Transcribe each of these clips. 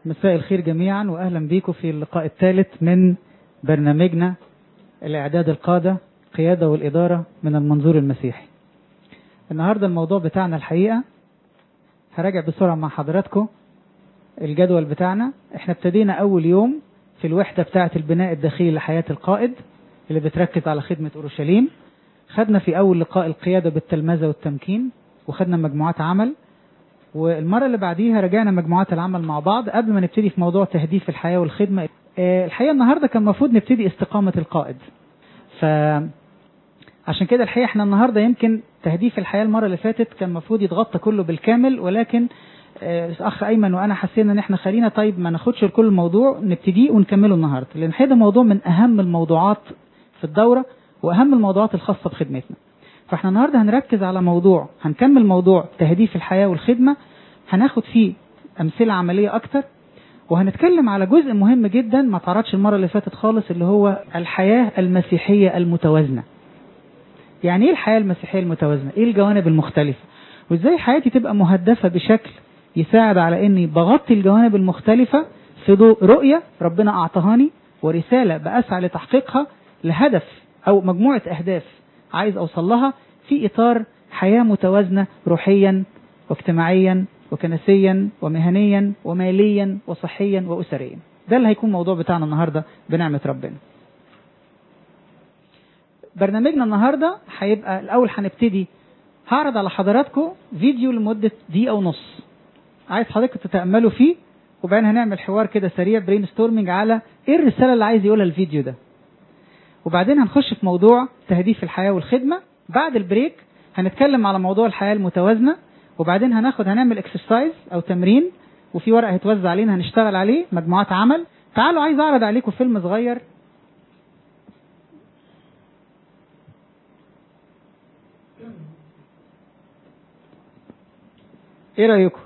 مساء الخير جميعا واهلا بيكم في اللقاء الثالث من برنامجنا الاعداد القاده قياده والاداره من المنظور المسيحي. النهارده الموضوع بتاعنا الحقيقه هراجع بسرعه مع حضراتكم الجدول بتاعنا احنا ابتدينا اول يوم في الوحده بتاعه البناء الداخلي لحياه القائد اللي بتركز على خدمه اورشليم خدنا في اول لقاء القياده بالتلمذه والتمكين وخدنا مجموعات عمل والمره اللي بعديها رجعنا مجموعات العمل مع بعض قبل ما نبتدي في موضوع تهديف الحياه والخدمه آه، الحقيقه النهارده كان المفروض نبتدي استقامه القائد ف عشان كده الحقيقه احنا النهارده يمكن تهديف الحياه المره اللي فاتت كان المفروض يتغطى كله بالكامل ولكن آه، الاخ ايمن وانا حسينا ان احنا خلينا طيب ما ناخدش كل الموضوع نبتديه ونكمله النهارده لان الحقيقه ده موضوع من اهم الموضوعات في الدوره واهم الموضوعات الخاصه بخدمتنا فاحنا النهارده هنركز على موضوع هنكمل موضوع تهديف الحياه والخدمه هناخد فيه امثله عمليه اكتر وهنتكلم على جزء مهم جدا ما تعرضش المره اللي فاتت خالص اللي هو الحياه المسيحيه المتوازنه يعني ايه الحياه المسيحيه المتوازنه ايه الجوانب المختلفه وازاي حياتي تبقى مهدفه بشكل يساعد على اني بغطي الجوانب المختلفه في ضوء رؤيه ربنا اعطهاني ورساله باسعى لتحقيقها لهدف او مجموعه اهداف عايز اوصل لها في اطار حياه متوازنه روحيا واجتماعيا وكنسيا ومهنيا وماليا وصحيا واسريا ده اللي هيكون الموضوع بتاعنا النهارده بنعمه ربنا برنامجنا النهارده هيبقى الاول هنبتدي هعرض على حضراتكم فيديو لمده دقيقه ونص عايز حضرتك تتاملوا فيه وبعدين هنعمل حوار كده سريع برين ستورمنج على ايه الرساله اللي عايز يقولها الفيديو ده وبعدين هنخش في موضوع تهديف الحياه والخدمه بعد البريك هنتكلم على موضوع الحياه المتوازنه وبعدين هناخد هنعمل اكسرسايز او تمرين وفي ورقه هيتوزع علينا هنشتغل عليه مجموعات عمل تعالوا عايز اعرض عليكم فيلم صغير ايه رايكم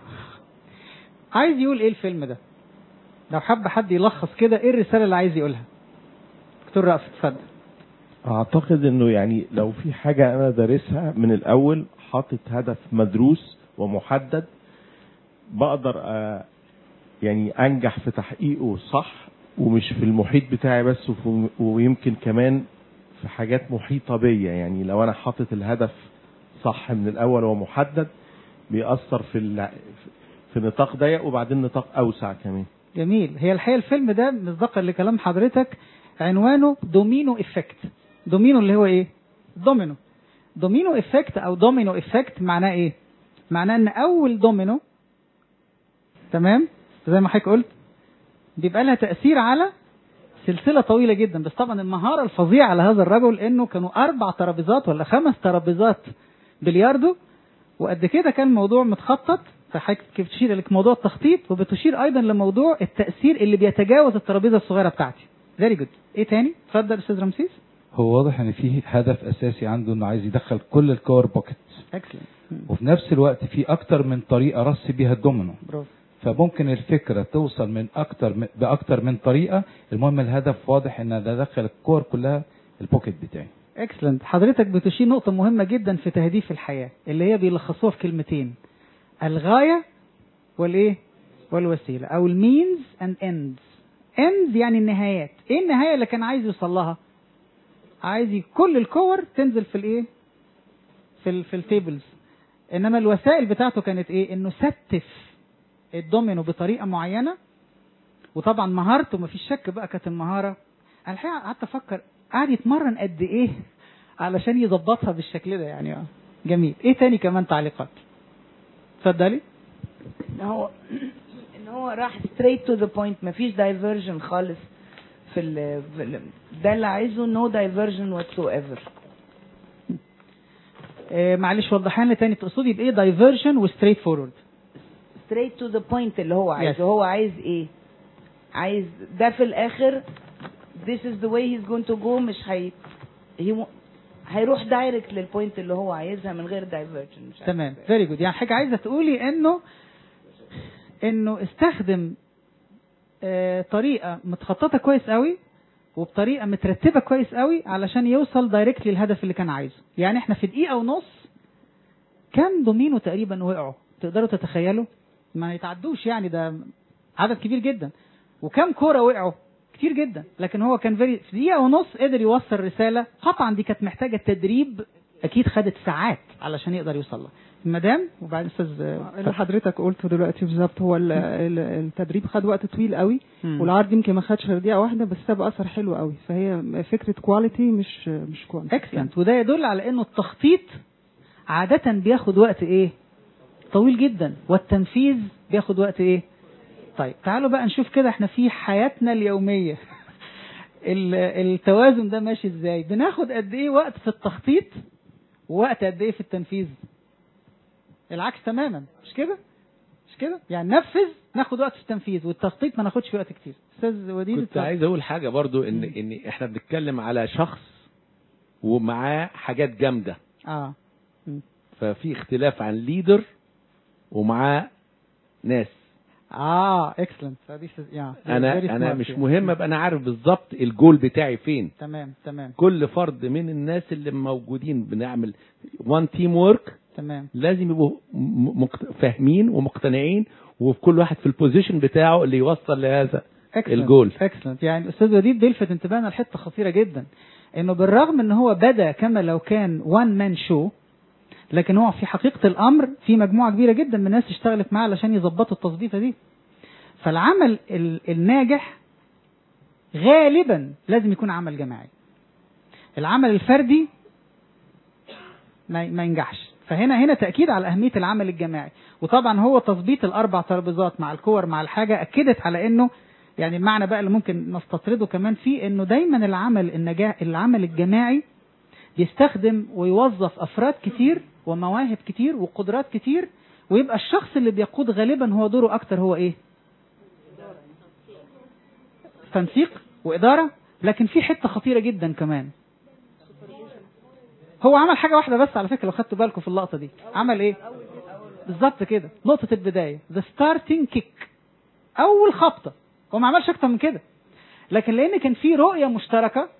عايز يقول ايه الفيلم ده لو حب حد يلخص كده ايه الرساله اللي عايز يقولها دكتور رأفت اتفضل اعتقد انه يعني لو في حاجه انا دارسها من الاول حاطط هدف مدروس ومحدد بقدر آه، يعني انجح في تحقيقه صح ومش في المحيط بتاعي بس وفي- ويمكن كمان في حاجات محيطه بيا يعني لو انا حاطط الهدف صح من الاول ومحدد بيأثر في ال- في نطاق ضيق وبعدين نطاق اوسع كمان جميل هي الحقيقه الفيلم ده مصداقا لكلام حضرتك عنوانه دومينو افكت دومينو اللي هو ايه دومينو دومينو افكت او دومينو افكت معناه ايه معناه ان اول دومينو تمام زي ما حضرتك قلت بيبقى لها تاثير على سلسله طويله جدا بس طبعا المهاره الفظيعه على هذا الرجل انه كانوا اربع ترابيزات ولا خمس ترابيزات بلياردو وقد كده كان الموضوع متخطط فحضرتك كيف تشير لك موضوع التخطيط وبتشير ايضا لموضوع التاثير اللي بيتجاوز الترابيزه الصغيره بتاعتي فيري جود ايه تاني اتفضل استاذ رمسيس هو واضح ان في هدف اساسي عنده انه عايز يدخل كل الكور بوكيت اكسلنت وفي نفس الوقت في اكتر من طريقه رص بيها الدومينو برافو فممكن الفكره توصل من اكتر من باكتر من طريقه المهم الهدف واضح ان ده دخل الكور كلها البوكيت بتاعي اكسلنت حضرتك بتشير نقطه مهمه جدا في تهديف الحياه اللي هي بيلخصوها في كلمتين الغايه والايه والوسيله او المينز اند اندز اندز يعني النهايات ايه النهايه اللي كان عايز يوصل لها عايز ي- كل الكور تنزل في الايه في ال في التيبلز انما الوسائل بتاعته كانت ايه انه ستف الدومينو بطريقه معينه وطبعا مهارته مفيش شك بقى كانت المهاره انا الحقيقه قعدت افكر قعد يتمرن قد ايه علشان يظبطها بالشكل ده يعني اه جميل ايه تاني كمان تعليقات اتفضلي ان هو ان هو راح straight to the point مفيش diversion خالص في ال في ال- ده اللي عايزه no diversion whatsoever آه معلش وضحها لنا تاني تقصدي بايه دايفرجن وستريت فورورد straight to the point اللي هو عايزه Yes. هو عايز ايه عايز ده في الاخر this is the way he's going to go مش هي he mo- هيروح دايركت للبوينت اللي هو عايزها من غير diversion مش عارف تمام إزاي. فيري جود يعني حاجه عايزه تقولي انه انه استخدم آه طريقه متخططه كويس قوي وبطريقه مترتبه كويس قوي علشان يوصل دايركت للهدف اللي كان عايزه يعني احنا في دقيقه ونص كام دومينو تقريبا وقعوا تقدروا تتخيلوا ما يتعدوش يعني ده عدد كبير جدا وكم كوره وقعوا كتير جدا لكن هو كان فيري في دقيقه ونص قدر يوصل رساله قطعا دي كانت محتاجه تدريب اكيد خدت ساعات علشان يقدر يوصل لها مدام وبعدين استاذ اللي حضرتك قلته دلوقتي بالظبط هو ال- ال- التدريب خد وقت طويل قوي مم. والعرض يمكن ما خدش غير دقيقه واحده بس ساب اثر حلو قوي فهي فكره كواليتي مش مش كوانتيتي اكسلنت وده يدل على انه التخطيط عادة بياخد وقت ايه؟ طويل جدا والتنفيذ بياخد وقت ايه؟ طيب تعالوا بقى نشوف كده احنا في حياتنا اليومية ال- التوازن ده ماشي ازاي؟ بناخد قد ايه وقت في التخطيط ووقت قد ايه في التنفيذ؟ العكس تماما مش كده؟ مش كده؟ يعني نفذ ناخد وقت في التنفيذ والتخطيط ما ناخدش وقت كتير. استاذ وديد كنت اتفضل. عايز اقول حاجه برضو ان ان احنا بنتكلم على شخص ومعاه حاجات جامده اه ففي اختلاف عن ليدر ومعاه ناس اه اكسلنت انا انا مش مهم ابقى انا عارف بالظبط الجول بتاعي فين تمام تمام كل فرد من الناس اللي موجودين بنعمل وان تيم ورك تمام لازم يبقوا م- مقت- فاهمين ومقتنعين وفي كل واحد في البوزيشن بتاعه اللي يوصل لهذا الجول. اكسلنت يعني الاستاذ وديد بيلفت انتباهنا لحته خطيره جدا انه بالرغم ان هو بدا كما لو كان وان مان شو لكن هو في حقيقه الامر في مجموعه كبيره جدا من الناس اشتغلت معاه علشان يظبطوا التظبيطه دي فالعمل ال- الناجح غالبا لازم يكون عمل جماعي العمل الفردي ما ما ينجحش فهنا هنا تاكيد على اهميه العمل الجماعي وطبعا هو تظبيط الاربع ترابيزات مع الكور مع الحاجه اكدت على انه يعني المعنى بقى اللي ممكن نستطرده كمان فيه انه دايما العمل النجاح العمل الجماعي بيستخدم ويوظف افراد كتير ومواهب كتير وقدرات كتير ويبقى الشخص اللي بيقود غالبا هو دوره اكتر هو ايه تنسيق واداره لكن في حته خطيره جدا كمان هو عمل حاجه واحده بس على فكره لو خدتوا بالكم في اللقطه دي عمل ايه بالظبط كده نقطه البدايه ذا ستارتنج كيك اول خبطه هو ما عملش اكتر من كده لكن لان كان في رؤيه مشتركه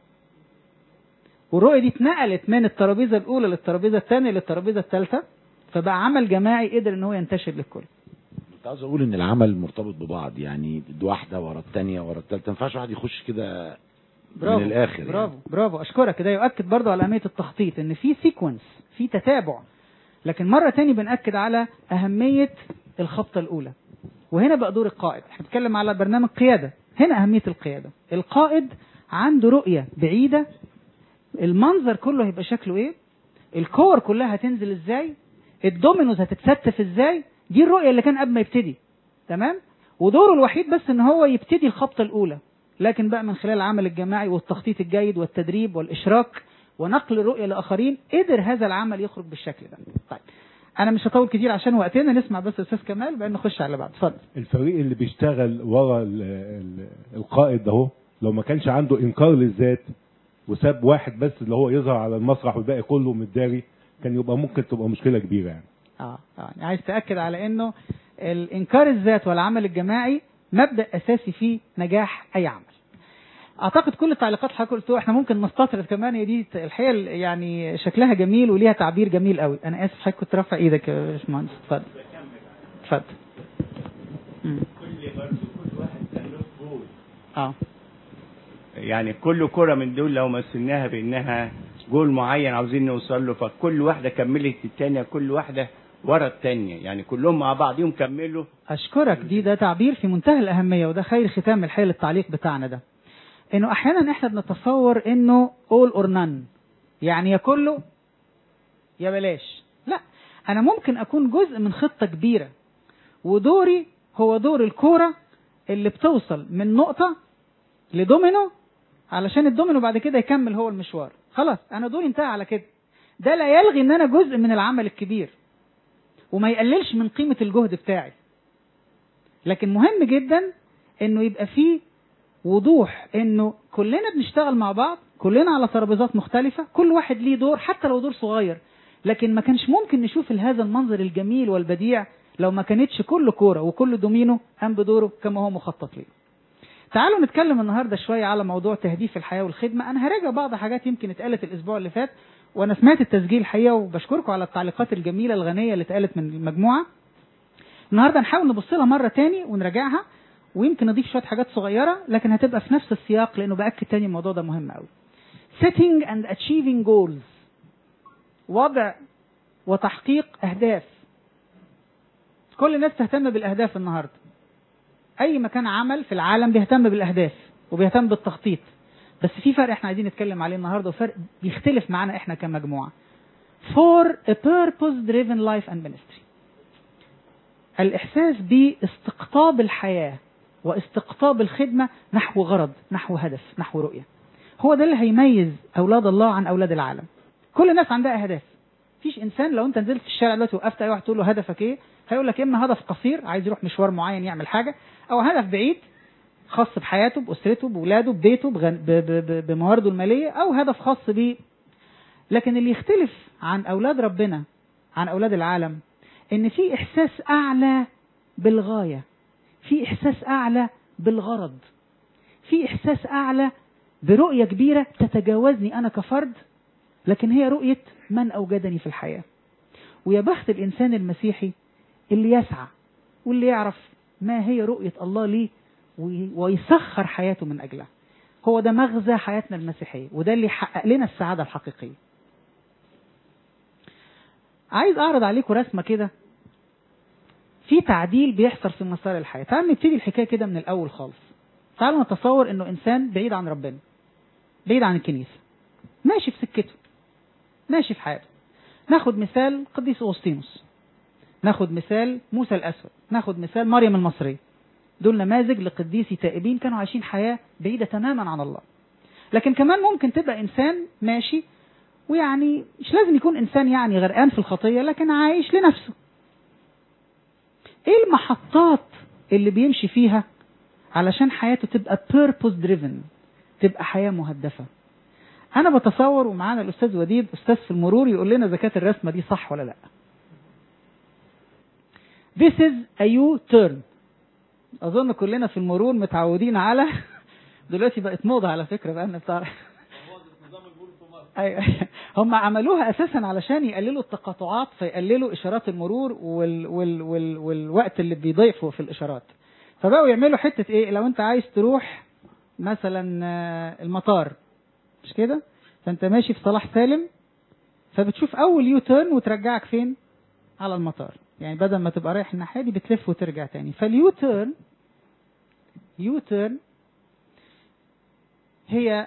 والرؤيه دي اتنقلت من الترابيزه الاولى للترابيزه الثانيه للترابيزه الثالثه فبقى عمل جماعي قدر ان هو ينتشر للكل كنت عاوز اقول ان العمل مرتبط ببعض يعني واحده ورا الثانيه ورا الثالثه ما ينفعش واحد يخش كده برافو من الاخر برافو برافو اشكرك ده يؤكد برضو على اهميه التخطيط ان في سيكونس في تتابع لكن مره تاني بنأكد على اهميه الخبطه الاولى وهنا بقى دور القائد احنا بنتكلم على برنامج قياده هنا اهميه القياده القائد عنده رؤيه بعيده المنظر كله هيبقى شكله ايه الكور كلها هتنزل ازاي الدومينوز هتتستف ازاي دي الرؤيه اللي كان قبل ما يبتدي تمام ودوره الوحيد بس ان هو يبتدي الخبطه الاولى لكن بقى من خلال العمل الجماعي والتخطيط الجيد والتدريب والاشراك ونقل الرؤيه لاخرين قدر هذا العمل يخرج بالشكل ده طيب انا مش هطول كتير عشان وقتنا نسمع بس استاذ كمال بعدين نخش على اللي بعد اتفضل الفريق اللي بيشتغل ورا ال- ال- القائد ده هو لو ما كانش عنده انكار للذات وساب واحد بس اللي هو يظهر على المسرح والباقي كله متداري كان يبقى ممكن تبقى مشكله كبيره يعني اه اه يعني عايز تاكد على انه الانكار الذات والعمل الجماعي مبدا اساسي في نجاح اي عمل اعتقد كل التعليقات اللي حضرتك قلتوها احنا ممكن نستطرد كمان هي دي الحقيقه يعني شكلها جميل وليها تعبير جميل قوي انا اسف حضرتك كنت رافع ايدك يا باشمهندس اتفضل اتفضل مم. كل برضه كل واحد كان له جول اه يعني كل كرة من دول لو مثلناها بانها جول معين عاوزين نوصل له فكل واحدة كملت التانية كل واحدة ورا التانية يعني كلهم مع بعضهم كملوا اشكرك دي ده تعبير في منتهى الاهميه وده خير ختام الحقيقه للتعليق بتاعنا ده انه احيانا احنا بنتصور انه all or none يعني يا كله يا بلاش لا انا ممكن اكون جزء من خطه كبيره ودوري هو دور الكوره اللي بتوصل من نقطه لدومينو علشان الدومينو بعد كده يكمل هو المشوار خلاص انا دوري انتهى على كده ده لا يلغي ان انا جزء من العمل الكبير وما يقللش من قيمه الجهد بتاعي لكن مهم جدا انه يبقى فيه وضوح انه كلنا بنشتغل مع بعض كلنا على ترابيزات مختلفة كل واحد ليه دور حتى لو دور صغير لكن ما كانش ممكن نشوف هذا المنظر الجميل والبديع لو ما كانتش كل كورة وكل دومينو قام بدوره كما هو مخطط ليه تعالوا نتكلم النهاردة شوية على موضوع تهديف الحياة والخدمة أنا هراجع بعض حاجات يمكن اتقالت الأسبوع اللي فات وأنا سمعت التسجيل الحقيقة وبشكركم على التعليقات الجميلة الغنية اللي اتقالت من المجموعة النهاردة نحاول نبص لها مرة تاني ونراجعها ويمكن نضيف شويه حاجات صغيره لكن هتبقى في نفس السياق لانه باكد تاني الموضوع ده مهم قوي setting and achieving goals وضع وتحقيق اهداف كل الناس تهتم بالاهداف النهارده اي مكان عمل في العالم بيهتم بالاهداف وبيهتم بالتخطيط بس في فرق احنا عايزين نتكلم عليه النهارده وفرق بيختلف معانا احنا كمجموعه for a purpose driven life and ministry الاحساس باستقطاب الحياه واستقطاب الخدمه نحو غرض نحو هدف نحو رؤيه هو ده اللي هيميز اولاد الله عن اولاد العالم كل الناس عندها اهداف مفيش انسان لو انت نزلت في الشارع دلوقتي وقفت اي واحد تقول له هدفك ايه هيقول لك اما هدف قصير عايز يروح مشوار معين يعمل حاجه او هدف بعيد خاص بحياته باسرته باولاده ببيته بغن... ب... ب... ب... بموارده الماليه او هدف خاص بيه لكن اللي يختلف عن اولاد ربنا عن اولاد العالم ان في احساس اعلى بالغايه في احساس اعلى بالغرض في احساس اعلى برؤيه كبيره تتجاوزني انا كفرد لكن هي رؤيه من اوجدني في الحياه ويا بخت الانسان المسيحي اللي يسعى واللي يعرف ما هي رؤيه الله ليه وي- ويسخر حياته من اجلها هو ده مغزى حياتنا المسيحيه وده اللي يحقق لنا السعاده الحقيقيه عايز اعرض عليكم رسمه كده في تعديل بيحصل في مسار الحياه تعالوا نبتدي الحكايه كده من الاول خالص تعالوا نتصور انه انسان بعيد عن ربنا بعيد عن الكنيسه ماشي في سكته ماشي في حياته ناخد مثال قديس اغسطينوس ناخد مثال موسى الاسود ناخد مثال مريم المصريه دول نماذج لقديسي تائبين كانوا عايشين حياه بعيده تماما عن الله لكن كمان ممكن تبقى انسان ماشي ويعني مش لازم يكون انسان يعني غرقان في الخطيه لكن عايش لنفسه ايه المحطات اللي بيمشي فيها علشان حياته تبقى purpose driven تبقى حياه مهدفه انا بتصور ومعانا الاستاذ وديد استاذ في المرور يقول لنا اذا كانت الرسمه دي صح ولا لا This is a U-turn اظن كلنا في المرور متعودين على دلوقتي بقت موضه على فكره بقى بتاع ايوه هم عملوها اساسا علشان يقللوا التقاطعات فيقللوا اشارات المرور وال وال وال والوقت اللي بيضيفوا في الاشارات فبقوا يعملوا حته ايه لو انت عايز تروح مثلا آه، المطار مش كده فانت ماشي في صلاح سالم فبتشوف اول يو تيرن وترجعك فين على المطار يعني بدل ما تبقى رايح الناحيه دي بتلف وترجع تاني فاليو تيرن يو تيرن هي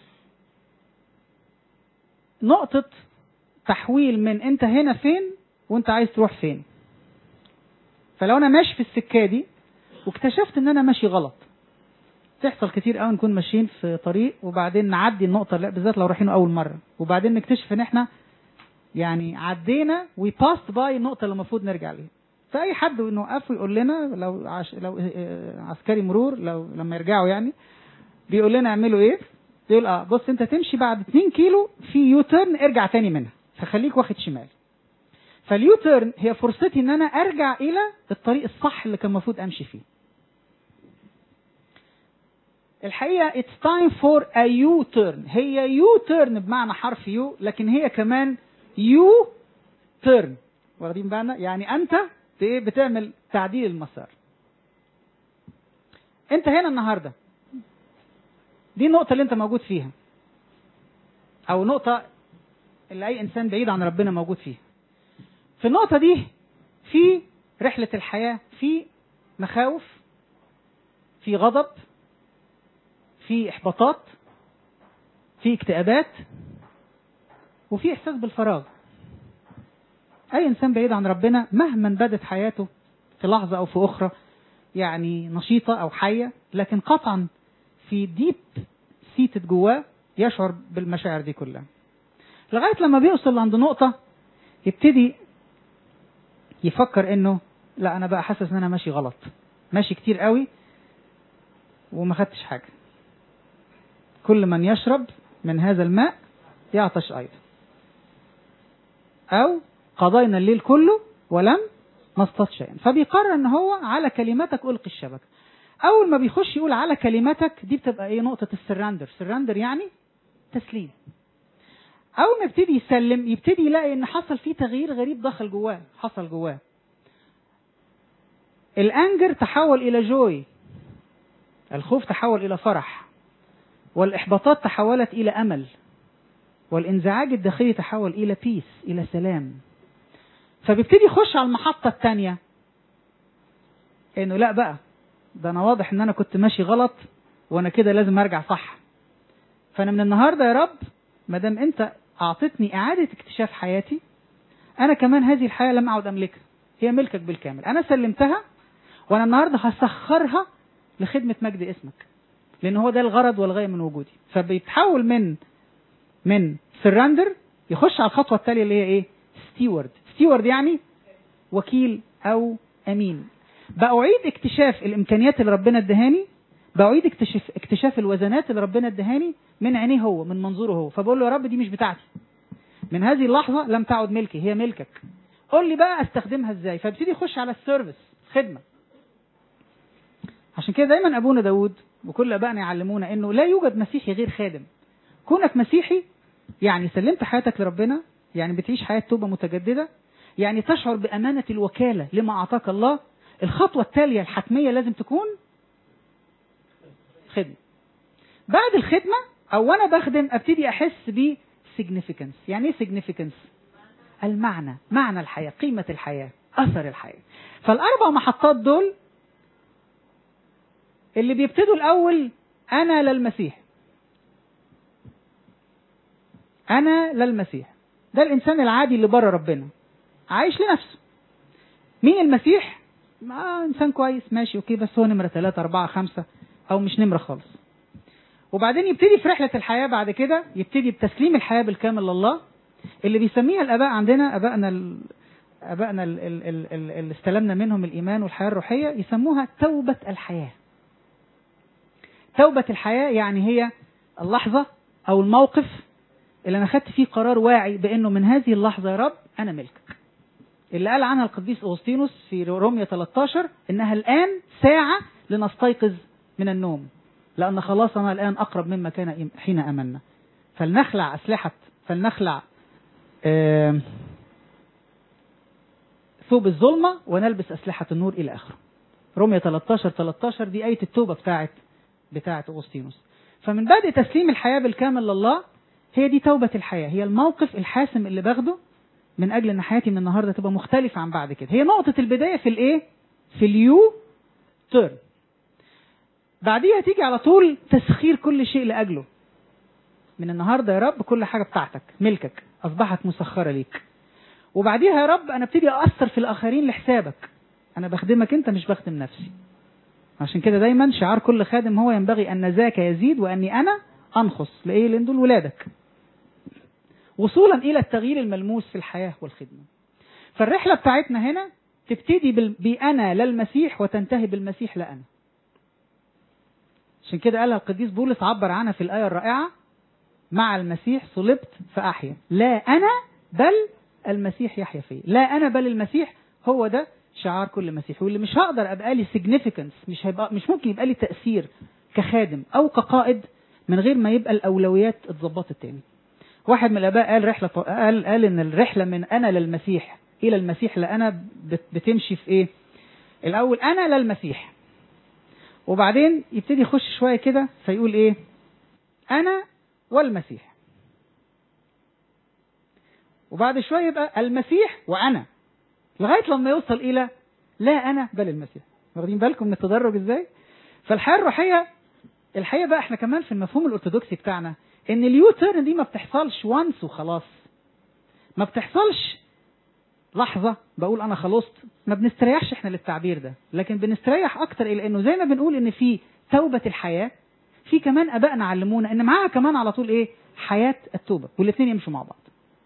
نقطة تحويل من انت هنا فين وانت عايز تروح فين فلو انا ماشي في السكة دي واكتشفت ان انا ماشي غلط تحصل كتير قوي نكون ماشيين في طريق وبعدين نعدي النقطة اللي بالذات لو رايحين أول مرة وبعدين نكتشف إن إحنا يعني عدينا وي باست باي النقطة اللي المفروض نرجع ليها فأي حد نوقفه يقول لنا لو عش... لو آه، عسكري مرور لو لما يرجعوا يعني بيقول لنا اعملوا إيه؟ بيقول اه بص أنت تمشي بعد 2 كيلو في يو تيرن ارجع تاني منها فخليك واخد شمال فاليو تيرن هي فرصتي إن أنا أرجع إلى الطريق الصح اللي كان المفروض أمشي فيه الحقيقة it's time for a U-turn هي U-turn بمعنى حرف U لكن هي كمان U-turn واخدين بالنا يعني أنت بإيه بتعمل تعديل المسار أنت هنا النهاردة دي النقطة اللي أنت موجود فيها أو نقطة اللي أي إنسان بعيد عن ربنا موجود فيها في النقطة دي في رحلة الحياة في مخاوف في غضب في احباطات في اكتئابات وفي احساس بالفراغ اي انسان بعيد عن ربنا مهما بدت حياته في لحظه او في اخرى يعني نشيطه او حيه لكن قطعا في ديب سيتد جواه يشعر بالمشاعر دي كلها لغايه لما بيوصل عند نقطه يبتدي يفكر انه لا انا بقى حاسس ان انا ماشي غلط ماشي كتير قوي وما خدتش حاجه كل من يشرب من هذا الماء يعطش أيضا أو قضينا الليل كله ولم نصطاد شيئا فبيقرر ان هو على كلمتك ألقي الشبكة أول ما بيخش يقول على كلمتك دي بتبقى إيه نقطة السراندر سراندر يعني تسليم أول ما يبتدي يسلم يبتدي يلاقي إن حصل فيه تغيير غريب دخل جواه حصل جواه الأنجر تحول إلى جوي الخوف تحول إلى فرح والإحباطات تحولت إلى أمل والانزعاج الداخلي تحول إلى بيس إلى سلام فبيبتدي يخش على المحطة الثانية إنه لا بقى ده أنا واضح إن أنا كنت ماشي غلط وأنا كده لازم أرجع صح فأنا من النهاردة يا رب ما دام أنت أعطتني إعادة اكتشاف حياتي أنا كمان هذه الحياة لم أعد أملكها هي ملكك بالكامل أنا سلمتها وأنا النهاردة هسخرها لخدمة مجد اسمك لأن هو ده الغرض والغاية من وجودي فبيتحول من من سرندر يخش على الخطوة التالية اللي هي إيه؟ ستيورد ستيورد يعني وكيل أو أمين بأعيد اكتشاف الإمكانيات اللي ربنا ادهاني بأعيد اكتشاف اكتشاف الوزنات اللي ربنا ادهاني من عينيه هو من منظوره هو فبقول له يا رب دي مش بتاعتي من هذه اللحظة لم تعد ملكي هي ملكك قول لي بقى استخدمها ازاي فابتدي يخش على السيرفيس خدمة عشان كده دايما ابونا داود وكل ابائنا يعلمونا انه لا يوجد مسيحي غير خادم كونك مسيحي يعني سلمت حياتك لربنا يعني بتعيش حياة توبة متجددة يعني تشعر بأمانة الوكالة لما أعطاك الله الخطوة التالية الحتمية لازم تكون خدمة بعد الخدمة أو وأنا بخدم أبتدي أحس ب significance يعني إيه significance المعنى معنى الحياة قيمة الحياة أثر الحياة فالأربع محطات دول اللي بيبتدوا الأول أنا للمسيح أنا للمسيح ده الإنسان العادي اللي بره ربنا عايش لنفسه مين المسيح؟ ما إنسان كويس ماشي أوكي بس هو نمرة ثلاثة أربعة خمسة أو مش نمرة خالص وبعدين يبتدي في رحلة الحياة بعد كده يبتدي بتسليم الحياة بالكامل لله اللي بيسميها الآباء عندنا آبائنا ال... آبائنا ال- ال- ال- ال- اللي استلمنا منهم الإيمان والحياة الروحية يسموها توبة الحياة توبة الحياة يعني هي اللحظة أو الموقف اللي أنا خدت فيه قرار واعي بأنه من هذه اللحظة يا رب أنا ملكك اللي قال عنها القديس أغسطينوس في رومية 13 إنها الآن ساعة لنستيقظ من النوم لأن خلاصنا الآن أقرب مما كان حين أمنا فلنخلع أسلحة فلنخلع آه ثوب الظلمة ونلبس أسلحة النور إلى آخره رومية 13 13 دي آية التوبة بتاعت بتاعت أغسطينوس فمن بدء تسليم الحياة بالكامل لله هي دي توبة الحياة هي الموقف الحاسم اللي باخده من أجل أن حياتي من النهاردة تبقى مختلفة عن بعد كده هي نقطة البداية في الإيه؟ في اليو تيرن بعديها تيجي على طول تسخير كل شيء لأجله من النهاردة يا رب كل حاجة بتاعتك ملكك أصبحت مسخرة ليك وبعديها يا رب أنا ابتدي أأثر في الآخرين لحسابك أنا بخدمك أنت مش بخدم نفسي عشان كده دايما شعار كل خادم هو ينبغي أن ذاك يزيد وأني أنا أنقص لإيه؟ لأن دول ولادك وصولا إلى التغيير الملموس في الحياة والخدمة فالرحلة بتاعتنا هنا تبتدي بال- بأنا للمسيح وتنتهي بالمسيح لأنا عشان كده قالها القديس بولس عبر عنها في الآية الرائعة مع المسيح صلبت فأحيا لا أنا بل المسيح يحيا فيا لا أنا بل المسيح هو ده شعار كل مسيحي واللي مش هقدر أبقى لي significance مش هيبقى مش ممكن يبقى لي تأثير كخادم أو كقائد من غير ما يبقى الأولويات اتظبطت تاني واحد من الآباء قال رحلة قال قال إن الرحلة من أنا للمسيح إلى المسيح لأنا بت- بتمشي في إيه؟ الأول أنا للمسيح وبعدين يبتدي يخش شوية كده فيقول إيه؟ أنا والمسيح وبعد شوية يبقى المسيح وأنا لغاية لما يوصل إلى لا أنا بل المسيح واخدين بالكم من التدرج إزاي؟ فالحياة الروحية الحقيقة بقى احنا كمان في المفهوم الأرثوذكسي بتاعنا إن اليو تيرن دي ما بتحصلش وانس وخلاص ما بتحصلش لحظة بقول أنا خلصت ما بنستريحش احنا للتعبير ده لكن بنستريح أكتر إلى إنه زي ما بنقول إن في توبة الحياة في كمان آبائنا علمونا إن معاها كمان على طول إيه حياة التوبة والاثنين يمشوا مع بعض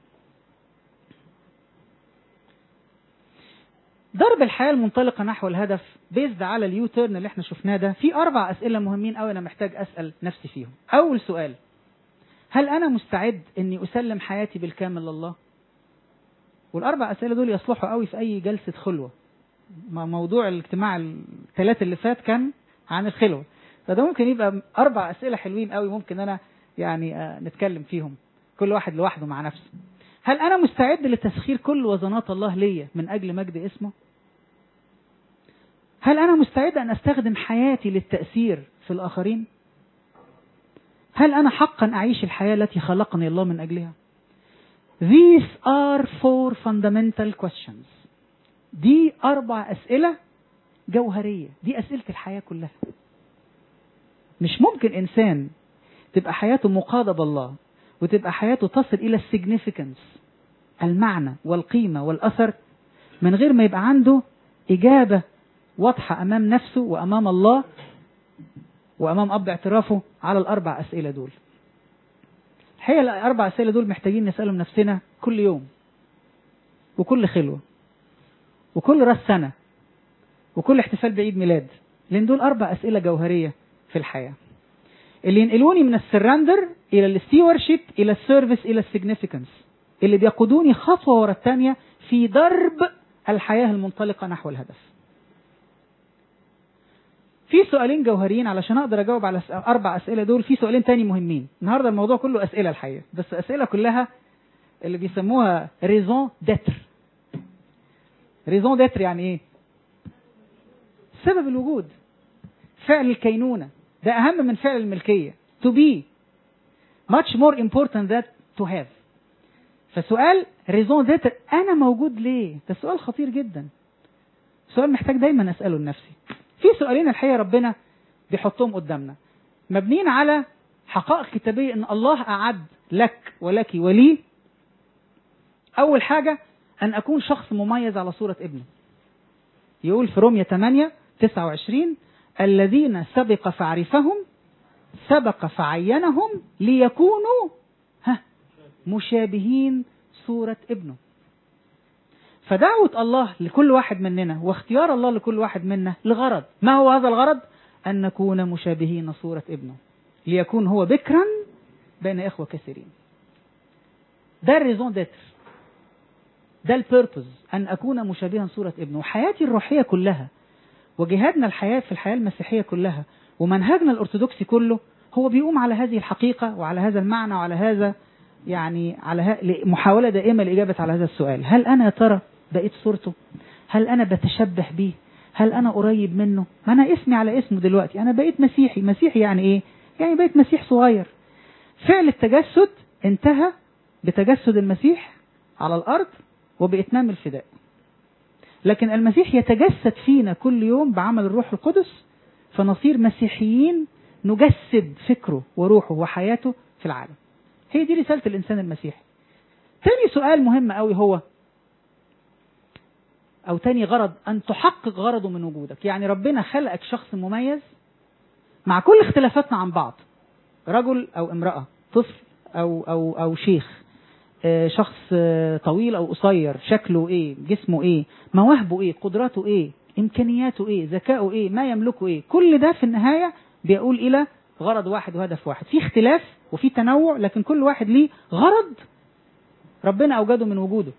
ضرب الحياة المنطلقة نحو الهدف بيزد على اليو تيرن اللي احنا شفناه ده في أربع أسئلة مهمين أوي أنا محتاج أسأل نفسي فيهم أول سؤال هل أنا مستعد إني أسلم حياتي بالكامل لله؟ والأربع أسئلة دول يصلحوا قوي في أي جلسة خلوة ما موضوع الاجتماع الثلاث اللي فات كان عن الخلوة فده ممكن يبقى أربع أسئلة حلوين قوي ممكن أنا يعني آه، نتكلم فيهم كل واحد لوحده مع نفسه هل أنا مستعد لتسخير كل وزنات الله ليا من أجل مجد اسمه؟ هل أنا مستعد أن أستخدم حياتي للتأثير في الآخرين هل أنا حقا أعيش الحياة التي خلقني الله من أجلها These are four fundamental questions دي أربع أسئلة جوهرية دي أسئلة الحياة كلها مش ممكن إنسان تبقى حياته مقاضة بالله وتبقى حياته تصل إلى السيجنيفيكانس المعنى والقيمة والأثر من غير ما يبقى عنده إجابة واضحة أمام نفسه وأمام الله وأمام أب اعترافه على الأربع أسئلة دول الحقيقة الأربع أسئلة دول محتاجين نسألهم نفسنا كل يوم وكل خلوة وكل راس سنة وكل احتفال بعيد ميلاد لأن دول أربع أسئلة جوهرية في الحياة اللي ينقلوني من السراندر إلى الستيورشيب إلى السيرفيس إلى السيجنيفيكانس اللي بيقودوني خطوة ورا الثانية في درب الحياة المنطلقة نحو الهدف في سؤالين جوهريين علشان اقدر اجاوب على اربع اسئله دول في سؤالين تاني مهمين النهارده الموضوع كله اسئله الحقيقه بس اسئله كلها اللي بيسموها ريزون دتر ريزون دتر يعني ايه سبب الوجود فعل الكينونه ده اهم من فعل الملكيه to be much more important than to have فسؤال ريزون دتر انا موجود ليه ده سؤال خطير جدا سؤال محتاج دايما اساله لنفسي في سؤالين الحقيقه ربنا بيحطهم قدامنا مبنيين على حقائق كتابيه ان الله اعد لك ولك ولي اول حاجه ان اكون شخص مميز على صوره ابنه يقول في رومية 8 29 الذين سبق فعرفهم سبق فعينهم ليكونوا ها مشابهين صورة ابنه فدعوة الله لكل واحد مننا واختيار الله لكل واحد منا لغرض ما هو هذا الغرض أن نكون مشابهين صورة ابنه ليكون هو بكرا بين إخوة كثيرين ده الريزون ديتر ده البيربوز أن أكون مشابها صورة ابنه وحياتي الروحية كلها وجهادنا الحياة في الحياة المسيحية كلها ومنهجنا الأرثوذكسي كله هو بيقوم على هذه الحقيقة وعلى هذا المعنى وعلى هذا يعني على ها... محاولة دائمة لإجابة على هذا السؤال هل أنا يا ترى بقيت صورته هل أنا بتشبه بيه هل أنا قريب منه ما أنا اسمي على اسمه دلوقتي أنا بقيت مسيحي مسيحي يعني إيه يعني بقيت مسيح صغير فعل التجسد انتهى بتجسد المسيح على الأرض وبإتمام الفداء لكن المسيح يتجسد فينا كل يوم بعمل الروح القدس فنصير مسيحيين نجسد فكره وروحه وحياته في العالم هي دي رسالة الإنسان المسيحي تاني سؤال مهم قوي هو أو تاني غرض أن تحقق غرضه من وجودك يعني ربنا خلقك شخص مميز مع كل اختلافاتنا عن بعض رجل أو امرأة طفل أو أو أو شيخ شخص طويل أو قصير شكله إيه جسمه إيه مواهبه إيه قدراته إيه إمكانياته إيه ذكائه إيه ما يملكه إيه كل ده في النهاية بيقول إلى غرض واحد وهدف واحد في اختلاف وفي تنوع لكن كل واحد ليه غرض ربنا أوجده من وجوده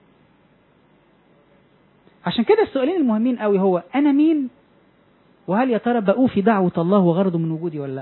عشان كده السؤالين المهمين قوي هو أنا مين وهل يا ترى بأوفي دعوة الله وغرضه من وجودي ولا لأ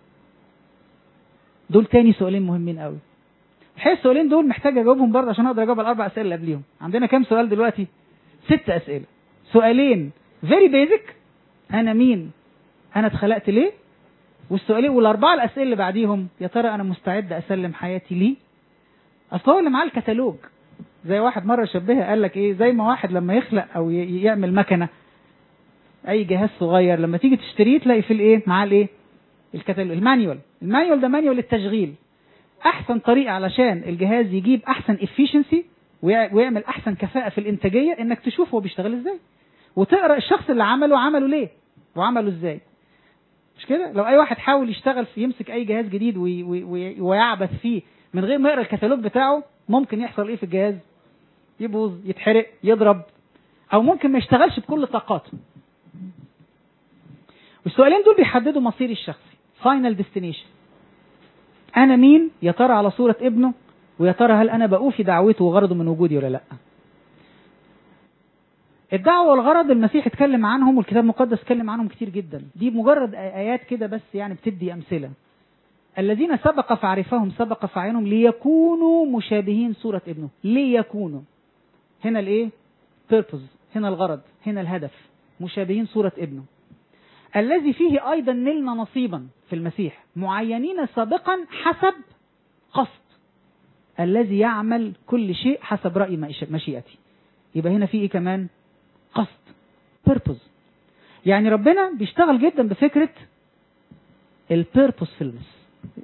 دول تاني سؤالين مهمين قوي الحقيقة السؤالين دول محتاج أجاوبهم برضه عشان أقدر أجاوب على الأربع أسئلة اللي قبليهم عندنا كام سؤال دلوقتي ست أسئلة سؤالين فيري بيزك أنا مين أنا اتخلقت ليه والسؤالين والأربعة الأسئلة اللي بعديهم يا ترى أنا مستعد أسلم حياتي ليه أصل هو اللي معاه الكتالوج زي واحد مرة شبهها قال لك إيه زي ما واحد لما يخلق أو يعمل مكنة أي جهاز صغير لما تيجي تشتريه تلاقي في الإيه معاه الإيه الكتالوج المانيوال المانيوال ده مانيوال للتشغيل أحسن طريقة علشان الجهاز يجيب أحسن efficiency ويعمل أحسن كفاءة في الإنتاجية إنك تشوف هو بيشتغل إزاي وتقرأ الشخص اللي عمله عمله ليه وعمله إزاي مش كده لو اي واحد حاول يشتغل في يمسك اي جهاز جديد وي وي ويعبث فيه من غير ما يقرا الكتالوج بتاعه ممكن يحصل ايه في الجهاز يبوظ يتحرق يضرب او ممكن ما يشتغلش بكل طاقاته والسؤالين دول بيحددوا مصيري الشخصي فاينل ديستنيشن انا مين يا ترى على صورة ابنه ويا ترى هل انا بأوفي دعوته وغرضه من وجودي ولا لا الدعوة والغرض المسيح اتكلم عنهم والكتاب المقدس اتكلم عنهم كتير جدا دي مجرد آيات كده بس يعني بتدي أمثلة الذين سبق فعرفهم سبق فعينهم ليكونوا مشابهين صورة ابنه ليكونوا هنا الايه purpose هنا الغرض هنا الهدف مشابهين صورة ابنه الذي فيه أيضا نلنا نصيبا في المسيح معينين سابقا حسب قصد الذي يعمل كل شيء حسب رأي مش- مشيئتي يبقى هنا في ايه كمان قصد purpose يعني ربنا بيشتغل جدا بفكرة البيربوسفulness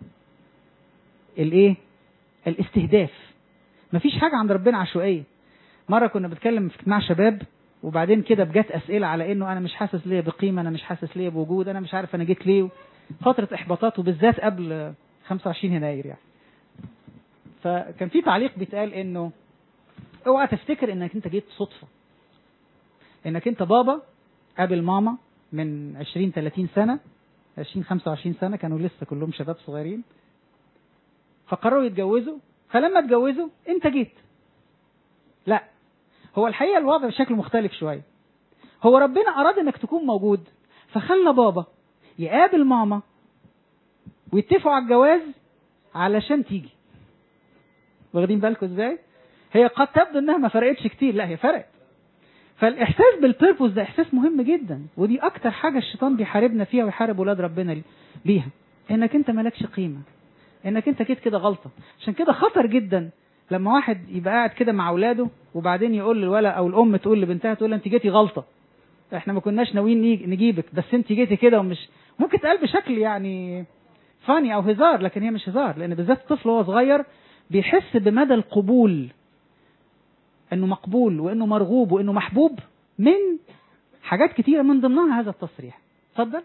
الايه الاستهداف مفيش حاجة عند ربنا عشوائية مرة كنا بنتكلم في اجتماع شباب وبعدين كده بجت أسئلة على إنه أنا مش حاسس ليا بقيمة أنا مش حاسس ليا بوجود أنا مش عارف أنا جيت ليه فترة إحباطات وبالذات قبل 25 يناير يعني فكان في تعليق بيتقال إنه اوعى تفتكر إنك أنت جيت صدفة إنك أنت بابا قابل ماما من 20 30 سنة 20 25 سنة كانوا لسه كلهم شباب صغيرين فقرروا يتجوزوا فلما اتجوزوا انت جيت لا هو الحقيقه الوضع بشكل مختلف شويه هو ربنا اراد انك تكون موجود فخلى بابا يقابل ماما ويتفقوا على الجواز علشان تيجي واخدين بالكم ازاي هي قد تبدو انها ما فرقتش كتير لا هي فرقت فالاحساس بالبيربوس ده احساس مهم جدا ودي اكتر حاجه الشيطان بيحاربنا فيها ويحارب ولاد ربنا بيها انك انت مالكش قيمه انك انت جيت كده غلطه عشان كده خطر جدا لما واحد يبقى قاعد كده مع اولاده وبعدين يقول للولد او الام تقول لبنتها تقول لها انت جيتي غلطه احنا ما كناش ناويين نيجي- نجيبك بس انت جيتي كده ومش ممكن تقال بشكل يعني فاني او هزار لكن هي مش هزار لان بالذات الطفل وهو صغير بيحس بمدى القبول انه مقبول وانه مرغوب وانه محبوب من حاجات كتيره من ضمنها هذا التصريح اتفضل